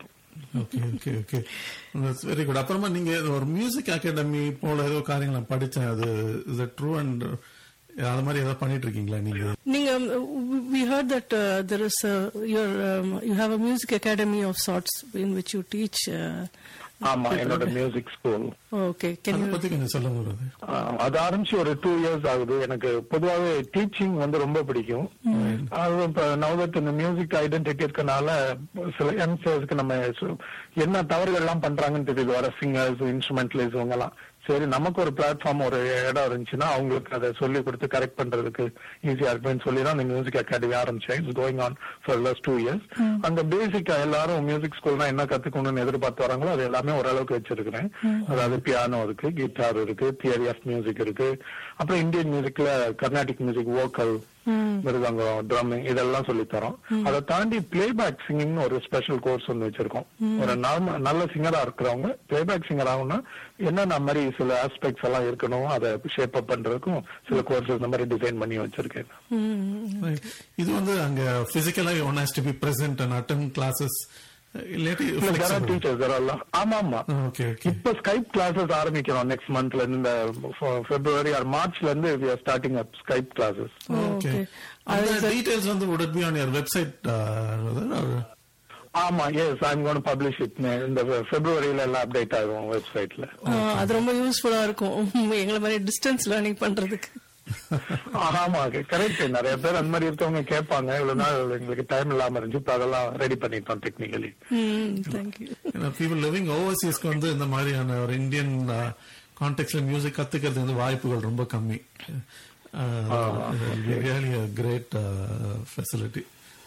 okay okay okay very good அப்புறமா நீங்க ஒரு மியூசிக் அகாடமி போல ஏதோ காரியங்கள் நான் படிச்சேன் அது இஸ் ட்ரூ அண்ட் அது மாதிரி ஏதோ பண்ணிட்டு இருக்கீங்களா நீங்க நீங்க we heard that uh, there is a, your um, you have a music academy of sorts in which you teach uh, ஆமா என்னோட மியூசிக் ஸ்கூல் okay can அதை you பத்தி கொஞ்சம் சொல்லுங்க brother. ஆஹ் அது ஆரம்பிச்சு ஒரு டூ இயர்ஸ் ஆகுது எனக்கு பொதுவாகவே டீச்சிங் வந்து ரொம்ப பிடிக்கும் அது இப்ப நவதத் இந்த மியூசிக் ஐடென்டிட்டி இருக்கனால சில யங்ஸ்டர்ஸ்க்கு நம்ம சு- என்ன தவறுகள் எல்லாம் பண்றாங்கன்னு தெரியுது வர சிங்கர்ஸ் இன்ஸ்ட்ருமெண்டலிஸ்ட் இவங்க எல்லாம் சரி நமக்கு ஒரு பிளாட்ஃபார்ம் ஒரு இடம் இருந்துச்சுன்னா அவங்களுக்கு அதை சொல்லி கொடுத்து கரெக்ட் பண்றதுக்கு ஈஸியா இருக்குன்னு சொல்லி தான் அந்த மியூசிக் அகாடமி ஆரம்பிச்சேன் it's going on for last two years அந்த பேசிக் எல்லாரும் மியூசிக் ஸ்கூல்னா என்ன கத்துக்கணும்னு எதிர்பார்த்து வராங்களோ அது எல்லாமே ஓரளவுக்கு வச்சிருக்கிறேன் அதாவது பியானோ இருக்கு கிட்டார் இருக்கு தியரி ஆஃப் மியூசிக் இருக்கு அப்புறம் இந்தியன் மியூசிக்ல Carnatic music vocal mridangam drumming இதெல்லாம் சொல்லி தரோம் அதை தாண்டி பிளேபேக் சிங்கிங் ஒரு ஸ்பெஷல் கோர்ஸ் ஒன்று வச்சிருக்கோம் ஒரு நார்மல் நல்ல சிங்கரா இருக்கிறவங்க பிளேபேக் சிங்கர் ஆகணும்னா என்னென்ன மாதிரி சில ஆஸ்பெக்ட்ஸ் எல்லாம் இருக்கணும் அதை ஷேப் அப் பண்றதுக்கும் சில கோர்சஸ் இந்த மாதிரி டிசைன் பண்ணி வச்சிருக்கேன் Right. இது வந்து அங்க பிசிக்கலா one has to be present and attend classes இல்லாட்டி flexible. டீச்சர்ஸ் எல்லாம் ஆமா ஆமா ஓகே ஓகே இப்ப ஸ்கைப் கிளாஸஸ் ஆரம்பிக்கிறோம் நெக்ஸ்ட் மந்த்ல இருந்து இந்த பிப்ரவரி ஆர் மார்ச்ல இருந்து we are starting up Skype classes okay okay. அந்த அது- டீடைல்ஸ் வந்து would it be on your website uh, or ஆமா yes I'm gonna publish it இந்த பிப்ரவரியில எல்லாம் அப்டேட் ஆகும் வெப்சைட்ல ஆ, அது ரொம்ப யூஸ்ஃபுல்லா இருக்கும் எங்களை மாதிரி டிஸ்டன்ஸ் லேர்னிங் பண்றதுக்கு ஆமா கரெக்ட் நிறைய பேர் அந்த மாதிரி இருக்கவங்க கேட்பாங்க இவ்வளவு நாள் எங்களுக்கு டைம் இல்லாம இருந்துச்சு இப்ப அதெல்லாம் ரெடி பண்ணிட்டோம் டெக்னிக்கலி தேங்க்யூ பீப்புள் லிவிங் ஓவர்சீஸ்க்கு வந்து இந்த மாதிரியான ஒரு இந்தியன் கான்டெக்ட்ல மியூசிக் கத்துக்கிறது வந்து வாய்ப்புகள் ரொம்ப கம்மி ரியலி கிரேட் ஃபெசிலிட்டி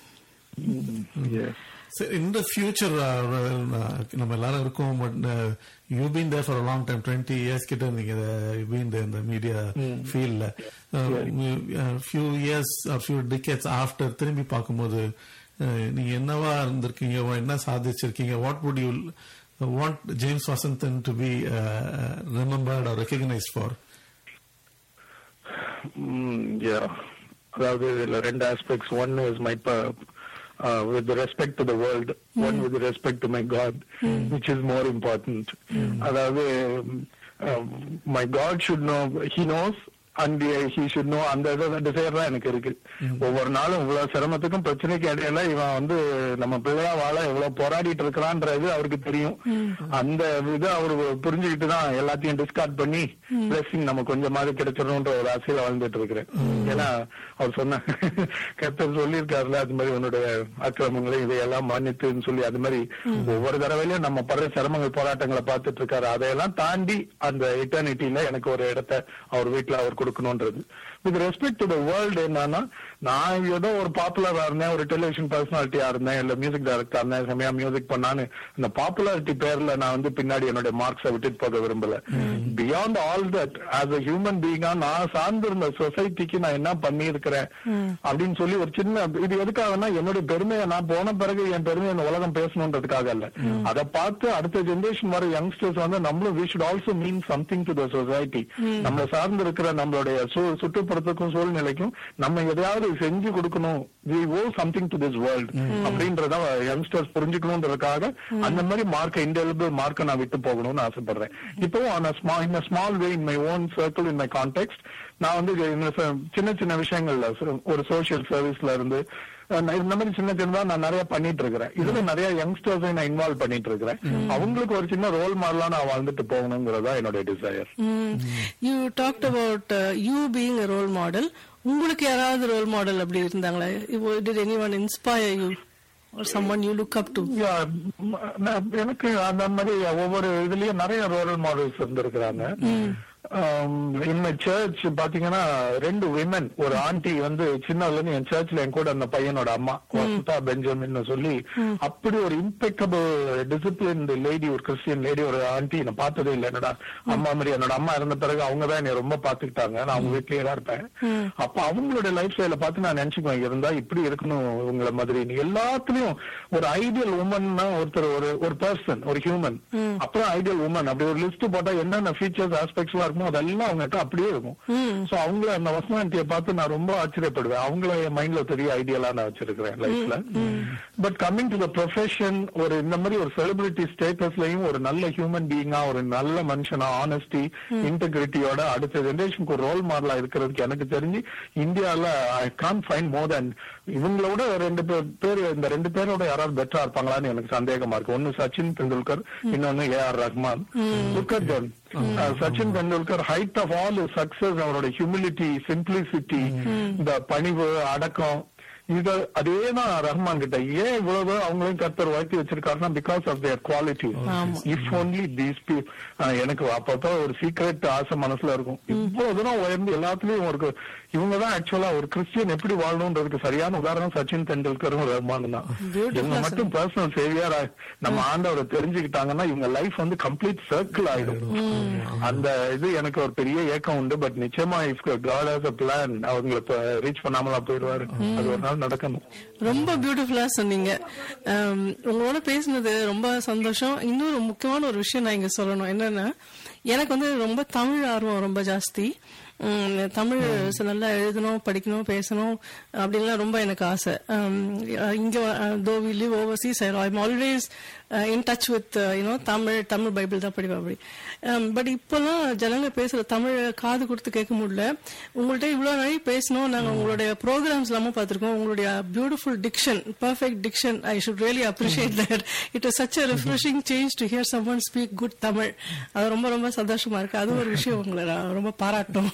சரி இந்த ஃபியூச்சர் நம்ம எல்லாரும் இருக்கோம் but you been there for long time twenty years கிட்ட இருந்தீங்க யூ பீன் இந்த மீடியா ஃபீல்ட்ல few years few decades after திரும்பி பார்க்கும்போது uh, நீங்க என்னவா இருந்திருக்கீங்க என்ன சாதிச்சிருக்கீங்க what would you want James Vasanthan to be remembered or recognised for அதாவது இதுல ரெண்டு aspects one is my with respect to the world one with respect to my God which is more important அதாவது my God should know he knows and he should know அந்த டிசைர் தான் எனக்கு இருக்கு ஒவ்வொரு நாளும் இவ்வளவு சிரமத்துக்கும் பிரச்சனைக்கு இடையில இவன் வந்து நம்ம பிள்ளையா வாழ எவ்வளவு போராடிட்டு இருக்கிறான்றது அவருக்கு தெரியும் அந்த இதை அவரு புரிஞ்சுக்கிட்டு தான் எல்லாத்தையும் டிஸ்கார்ட் பண்ணி பிளஸிங் நம்ம கொஞ்சமாவது கிடைச்சிடணும்ன்ற ஒரு ஆசையில வாழ்ந்துட்டு இருக்கிறேன் ஏன்னா அவர் சொன்ன கர்த்தர் சொல்லியிருக்காருல அது மாதிரி உன்னுடைய அக்கிரமங்களை இதையெல்லாம் மன்னித்துன்னு சொல்லி அது மாதிரி ஒவ்வொரு தடவையிலும் நம்ம படுற சிரமங்கள் போராட்டங்களை பார்த்துட்டு இருக்காரு அதையெல்லாம் தாண்டி அந்த இட்டர்னிட்டியில எனக்கு ஒரு இடத்த அவர் வீட்டுல அவர் குடும்பம் கொடுக்கணும்ன்றது with respect to the world என்னன்னா நான் ஏதோ ஒரு பாப்புலரா இருந்தேன் ஒரு டெலிவிஷன் பர்சனாலிட்டியா இருந்தேன் இல்ல மியூசிக் டைரக்டர் இருந்தேன் செமையா மியூசிக் பண்ணான்னு இந்த பாப்புலாரிட்டி பேர்ல நான் வந்து பின்னாடி என்னுடைய மார்க்ஸை விட்டுட்டு போக விரும்பல beyond all that as a human பீங்கா நான் சார்ந்திருந்த சொசைட்டிக்கு நான் என்ன பண்ணியிருக்கிறேன் அப்படின்னு சொல்லி ஒரு சின்ன இது எதுக்காகனா என்னுடைய பெருமையை நான் போன பிறகு என் பெருமையை இந்த உலகம் பேசணுன்றதுக்காக இல்ல அதை பார்த்து அடுத்த ஜெனரேஷன் வர யங்ஸ்டர்ஸ் வந்து நம்மளும் we should also mean something to the society நம்மள சார்ந்து இருக்கிற நம்மளுடைய சு- சுற்றுப்புறத்துக்கும் சூழ்நிலைக்கும் நம்ம எதையாவது செஞ்சு கொடுக்கணும் we owe something to this world அப்படின்றத யங்ஸ்டர்ஸ் புரிஞ்சுக்கணுன்றதுக்காக அந்த மாதிரி மார்க்க இன்டெலிபிள் மார்க்க நான் விட்டு போகணும்னு ஆசைப்படுறேன் இப்போ in small way in my own circle in my contact நான் வந்து இந்த ச- சின்ன சின்ன விஷயங்கள்ல சு- ஒரு சோஷியல் சர்வீஸ்ல இருந்து அஹ், நான் இந்த மாதிரி சின்ன சின்னதா நான் நிறைய பண்ணிட்டு இருக்கிறேன் இதுல நிறைய யங்ஸ்டர்ஸை நான் இன்வால்வ் பண்ணிட்டு இருக்கிறேன் அவங்களுக்கு ஒரு சின்ன ரோல் மாடலா நான் வாழ்ந்துட்டு போகணுங்கிறதா என்னுடைய desire you talked about you being role model உங்களுக்கு யாராவது ரோல் மாடல் அப்படி இருந்தாங்களா did any one inspire you or some one you look up to Yeah, ம- நான் எனக்கு அந்த மாதிரி ஒவ்வொரு இதுலயும் நிறைய ரோல் மாடல்ஸ் இருந்திருக்கிறாங்க இன் மை சர்ச் பாத்தீங்கன்னா ரெண்டு விமன் ஒரு ஆண்டி வந்து சின்னதுல இருந்து என் சர்ச்ல என் கூட அந்த பையனோட அம்மா வசுதா பெஞ்சமின் சொல்லி அப்படி ஒரு இம்பெக்டபிள் டிசிப்ளின் லேடி ஒரு கிறிஸ்டியன் லேடி ஒரு ஆண்டி நான் பார்த்ததே இல்லை என்னடா அம்மா மாதிரி என்னோட அம்மா இறந்த பிறகு அவங்க தான் என்னை ரொம்ப பாத்துக்கிட்டாங்க நான் அவங்க வீட்லயே தான் இருப்பேன் அப்ப அவங்களோட லைஃப் ஸ்டைல பார்த்து நான் நினைச்சுக்குவேன் இருந்தா இப்படி இருக்கணும் உங்களை மாதிரி எல்லாத்துலயும் ஒரு ஐடியல் உமன்னா ஒருத்தர் ஒரு ஒரு பர்சன் ஒரு ஹியூமன் அப்புறம் ஐடியல் உமன் அப்படி ஒரு லிஸ்ட் போட்டா என்னென்ன ஃபீச்சர்ஸ் ஆஸ்பெக்ட்ஸ் இருக்குமோ அதெல்லாம் அவங்ககிட்ட அப்படியே இருக்கும் சோ அவங்கள அந்த வசனாண்டியை பார்த்து நான் ரொம்ப ஆச்சரியப்படுவேன் அவங்கள என் மைண்ட்ல பெரிய ஐடியலா நான் வச்சிருக்கிறேன் லைஃப்ல but coming to the profession ஒரு இந்த மாதிரி ஒரு செலிபிரிட்டி ஸ்டேட்டஸ்லயும் ஒரு நல்ல ஹியூமன் பீயிங்கா ஒரு நல்ல மனுஷனா ஆனஸ்டி இன்டெகிரிட்டியோட அடுத்த ஜெனரேஷனுக்கு ஒரு ரோல் மாடலா இருக்கிறதுக்கு எனக்கு தெரிஞ்சு இந்தியால ஐ கான் ஃபைண்ட் மோர் தென் இவங்களோட ரெண்டு பேர் பேர் இந்த ரெண்டு பேரோட யாராவது பெட்டரா இருப்பாங்களான்னு எனக்கு சந்தேகமா இருக்கு ஒன்னு சச்சின் தெண்டுல்கர் இன்னொன்னு A R Rahman look at them. Uh, Sachin Tendulkar height of all success அவரோட ஹியூமிலிட்டி சிம்பிளிசிட்டி இந்த பணிவு அடக்கம் இது அதே தான் ரஹ்மான் கிட்ட ஏன் இவ்வளவு அவங்களையும் கர்த்தர் வாழ்த்தி வச்சிருக்காருன்னா because of their quality if only these be எனக்கு அப்பப்ப ஒரு சீக்ரெட் ஆசை மனசுல இருக்கும் இவ்வளவு தூரம் உயர்ந்து எல்லாத்துலயும் ஒரு இவங்க தான் ஆக்சுவலா ஒரு கிறிஸ்டியன் எப்படி வாழணும்ன்றதுக்கு சரியான உதாரணம் சச்சின் தெண்டுல்கரும் ரஹ்மான் தான் இவங்க மட்டும் பர்சனல் சேவியர் நம்ம ஆண்டவரை தெரிஞ்சுக்கிட்டாங்கன்னா இவங்க லைஃப் வந்து கம்ப்ளீட் சர்க்கிள் ஆயிடும் அந்த இது எனக்கு ஒரு பெரிய ஏக்கம் உண்டு பட் நிச்சயமா if God has a plan அவங்களை ரீச் பண்ணாமலா போயிடுவாரு அது ஒரு நாள் நடக்கணும் ரொம்ப பியூட்டிஃபுல்லா சொன்னீங்க Um, உங்களோட பேசினது ரொம்ப சந்தோஷம் இன்னொரு முக்கியமான ஒரு விஷயம் நான் இங்க சொல்லணும் என்னன்னா எனக்கு வந்து ரொம்ப தமிழ் ஆர்வம் ரொம்ப ஜாஸ்தி உம், தமிழ் ச- நல்லா எழுதணும் படிக்கணும் பேசணும் அப்படின்லாம் ரொம்ப எனக்கு ஆசை Um, இங்க though we live overseas I am always in touch with you know Tamil Tamil Bible தான் படிப்பேன் அப்படி பட் இப்போல்லாம் ஜனங்க பேசுற தமிழ் காது கொடுத்து கேட்க முடியல உங்கள்ட்ட இவ்வளவு நாளை பேசணும் நாங்க உங்களுடைய ப்ரோக்ராம்ஸ் எல்லாமே பார்த்திருக்கோம் உங்களுடைய beautiful diction perfect diction I should really appreciate that it is such a refreshing change to hear some one speak good Tamil அது ரொம்ப ரொம்ப சந்தோஷமா இருக்கு அது ஒரு விஷயம் உங்களை நான் ரொம்ப பாராட்டணும்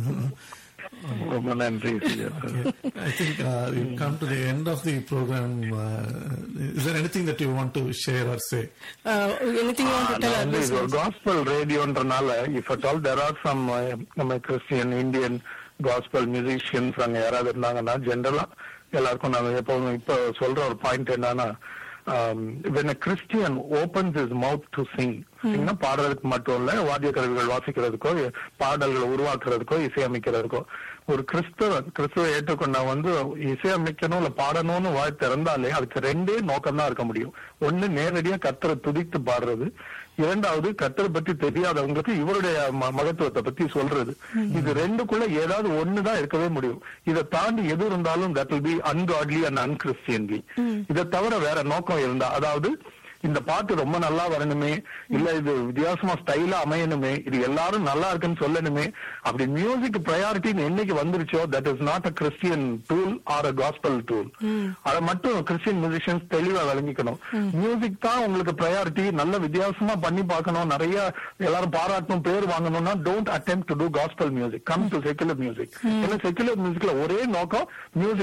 ரொம்ப நன்றி I think uh, we've come to the end of the program. Uh, is there anything that you want to share or say? Anything you want to tell நான் வந்து இது ஒரு காஸ்பல் ரேடியோன்றனால if at all there are some நம்ம கிறிஸ்டியன் இந்தியன் காஸ்பல் மியூசிஷியன்ஸ் அங்க யாராவது இருந்தாங்கன்னா ஜென்ரலா எல்லாருக்கும் நான் எப்போதும் இப்ப சொல்ற ஒரு பாயிண்ட் என்னன்னா when Christian opens is mouth to sing சிங்னா பாடுறதுக்கு மட்டும் இல்ல வாத்திய கருவிகள் வாசிக்கிறதுக்கோ பாடல்களை உருவாக்குறதுக்கோ இசையமைக்கிறதுக்கோ ஒரு கிறிஸ்தவன் கிறிஸ்துவ ஏற்றுக்கொண்ட வந்து இசையமைக்கணும் இல்ல பாடணும்னு வாய் திறந்தாலே அதுக்கு ரெண்டே நோக்கம் தான் இருக்க முடியும் ஒண்ணு நேரடியா கத்தரை துதித்து பாடுறது இரண்டாவது கத்தரை பத்தி தெரியாதவங்களுக்கு இவருடைய ம- மகத்துவத்தை பத்தி சொல்றது இது ரெண்டுக்குள்ள ஏதாவது ஒண்ணுதான் இருக்கவே முடியும் இதை தாண்டி எது இருந்தாலும் that will be ungodly and unchristianly இதை தவிர வேற நோக்கம் இருந்தா அதாவது இந்த பாட்டு ரொம்ப நல்லா வரணுமே இல்ல இது வித்தியாசமா ஸ்டைலா அமையணுமே இது எல்லாரும் நல்லா இருக்குன்னு சொல்லணுமே அப்படி மியூசிக் ப்ரையாரிட்டின்னு என்னைக்கு வந்துருச்சோ that is not a Christian tool or a gospel tool அதை மட்டும் கிறிஸ்டியன் மியூசிஷியன்ஸ் தெளிவா விளங்கிக்கணும் மியூசிக் தான் உங்களுக்கு ப்ரையாரிட்டி நல்ல வித்தியாசமா பண்ணி பார்க்கணும் நிறைய எல்லாரும் பாராட்டணும் பேர் வாங்கணும்னா don't attempt to do gospel music come to secular music ஏன்னா செக்குலர் மியூசிக்ல ஒரே நோக்கம் மியூசிக் தான்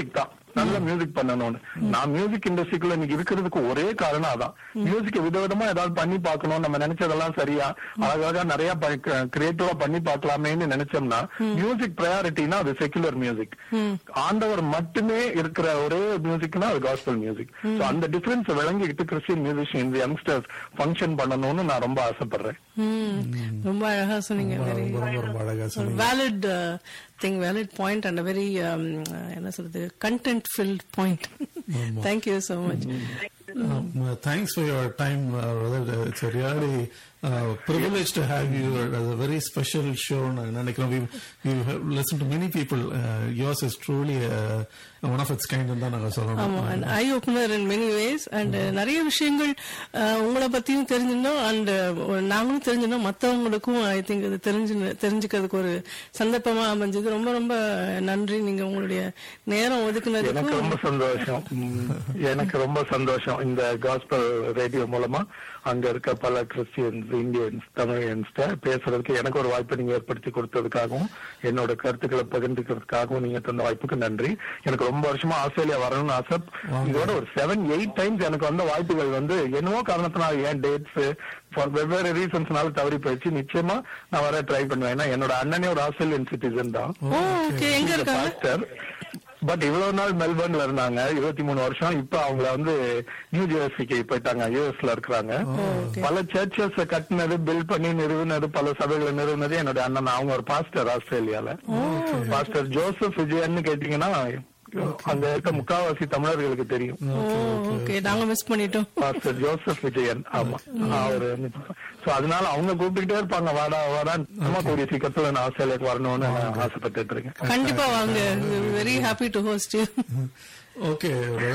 நல்ல மியூசிக் பண்ணணும்னு நான் மியூசிக் இண்டஸ்ட்ரிக்குள்ள இன்னைக்கு இருக்கிறதுக்கு ஒரே காரணம் அதான் மியூசிக் விதவிதமா ஏதாவது பண்ணி பார்க்கணும் நம்ம நினைச்சதெல்லாம் சரியா அழகாக நிறைய கிரியேட்டிவா பண்ணி பார்க்கலாமேன்னு நினைச்சோம்னா மியூசிக் ப்ரையாரிட்டினா அது செக்குலர் மியூசிக் ஆண்டவர் மட்டுமே இருக்கிற ஒரே மியூசிக்னா அது காஸ்பல் மியூசிக் சோ அந்த டிஃபரன்ஸ் விளங்கிக்கிட்டு கிறிஸ்டியன் மியூசிஷியன் யங்ஸ்டர்ஸ் ஃபங்க்ஷன் பண்ணணும்னு நான் ரொம்ப ஆசைப்படுறேன் ம். ரொம்ப அழகா சொன்னீங்க வெரி ரொம்ப ரொம்ப ரொம்ப அழகா சொன்னீங்க valid thing valid point and very என்ன சொல்றது content filled point thank you so much Um, uh, thanks for your time, uh, brother. Uh, It's a really uh, privilege to have you as a very special show. And we we have listened to many people. Uh, yours is truly uh, one of its kind. And ஆமா then and I opener in many ways and நிறைய விஷயங்கள் uh, உங்களை பத்தியும் தெரிஞ்சிருந்தோம் அண்ட் நாங்களும் தெரிஞ்சிருந்தோம் மத்தவங்களுக்கும் ஐ திங்க் இது தெரிஞ்சு தெரிஞ்சுக்கிறதுக்கு ஒரு சந்தர்ப்பமா அமைஞ்சது ரொம்ப ரொம்ப நன்றி நீங்க உங்களுடைய நேரம் எனக்கு ஒதுக்குனதுக்கும் ரொம்ப சந்தோஷம் ம், எனக்கு ரொம்ப சந்தோஷம் இந்த காஸ்பல் ரேடியோ மூலமா அங்க இருக்க பல கிறிஸ்டியன்ஸ் இந்தியன்ஸ் தமிழியன்ஸ் பேசுறதுக்கு எனக்கு ஒரு வாய்ப்பு நீங்க ஏற்படுத்தி கொடுத்ததுக்காகவும் என்னோட கருத்துக்களை பகிர்ந்துக்கிறதுக்காகவும் நீங்க தந்த வாய்ப்புக்கு நன்றி எனக்கு ரொம்ப வருஷமா ஆஸ்திரேலியா வரணும்னு ஆசை இதோட ஒரு செவன் எயிட் டைம்ஸ் எனக்கு வந்த வாய்ப்புகள் வந்து என்னவோ காரணத்தினால ஏன் டேட்ஸ் வெவ்வேறு ரீசன்ஸ்னால தவறி போயிடுச்சு நிச்சயமா நான் வர ட்ரை பண்ணுவேன் ஏன்னா என்னோட அண்ணனே ஒரு ஆஸ்திரேலியன் சிட்டிசன் தான் ஓ ஓகே எங்க இருக்காங்க பாஸ்டர் பட் இவ்வளவு நாள் மெல்பர்ன்ல இருந்தாங்க இருபத்தி மூணு வருஷம் இப்ப அவங்கள வந்து நியூ ஜெர்சிக்கு போயிட்டாங்க யூஎஸ்ல இருக்கிறாங்க பல சர்ச்சஸ் கட்டினது பில் பண்ணி நிறுவனது பல சபைகளை நிறுவனது என்னோட அண்ணன் அவங்க ஒரு பாஸ்டர் ஆஸ்திரேலியால பாஸ்டர் ஜோசப் விஜயன்னு கேட்டீங்கன்னா அங்க இருக்க முக்காவாசி தமிழர்களுக்கு தெரியும் ஓ ஓகே நாங்க மிஸ் பண்ணிட்டோம் பாஸ்டர் ஜோசப் விஜயன் ஆமா அவரு சோ அதனால அவங்க கூப்பிட்டுட்டே இருப்பாங்க வாடா வாடா நம்ம கூடிய சீக்கிரத்துல நான் ஆஸ்திரேலியாக்கு வரணும்னு நான் ஆசைப்பட்டுட்டு இருக்கேன் கண்டிப்பா வாங்க very happy to host you okay.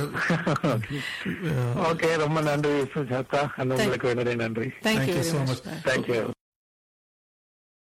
Well, uh, okay ரொம்ப நன்றி சுஜாதா அந்த உங்களுக்கு நிறைய நன்றி thank you Thank you very so much much. Thank you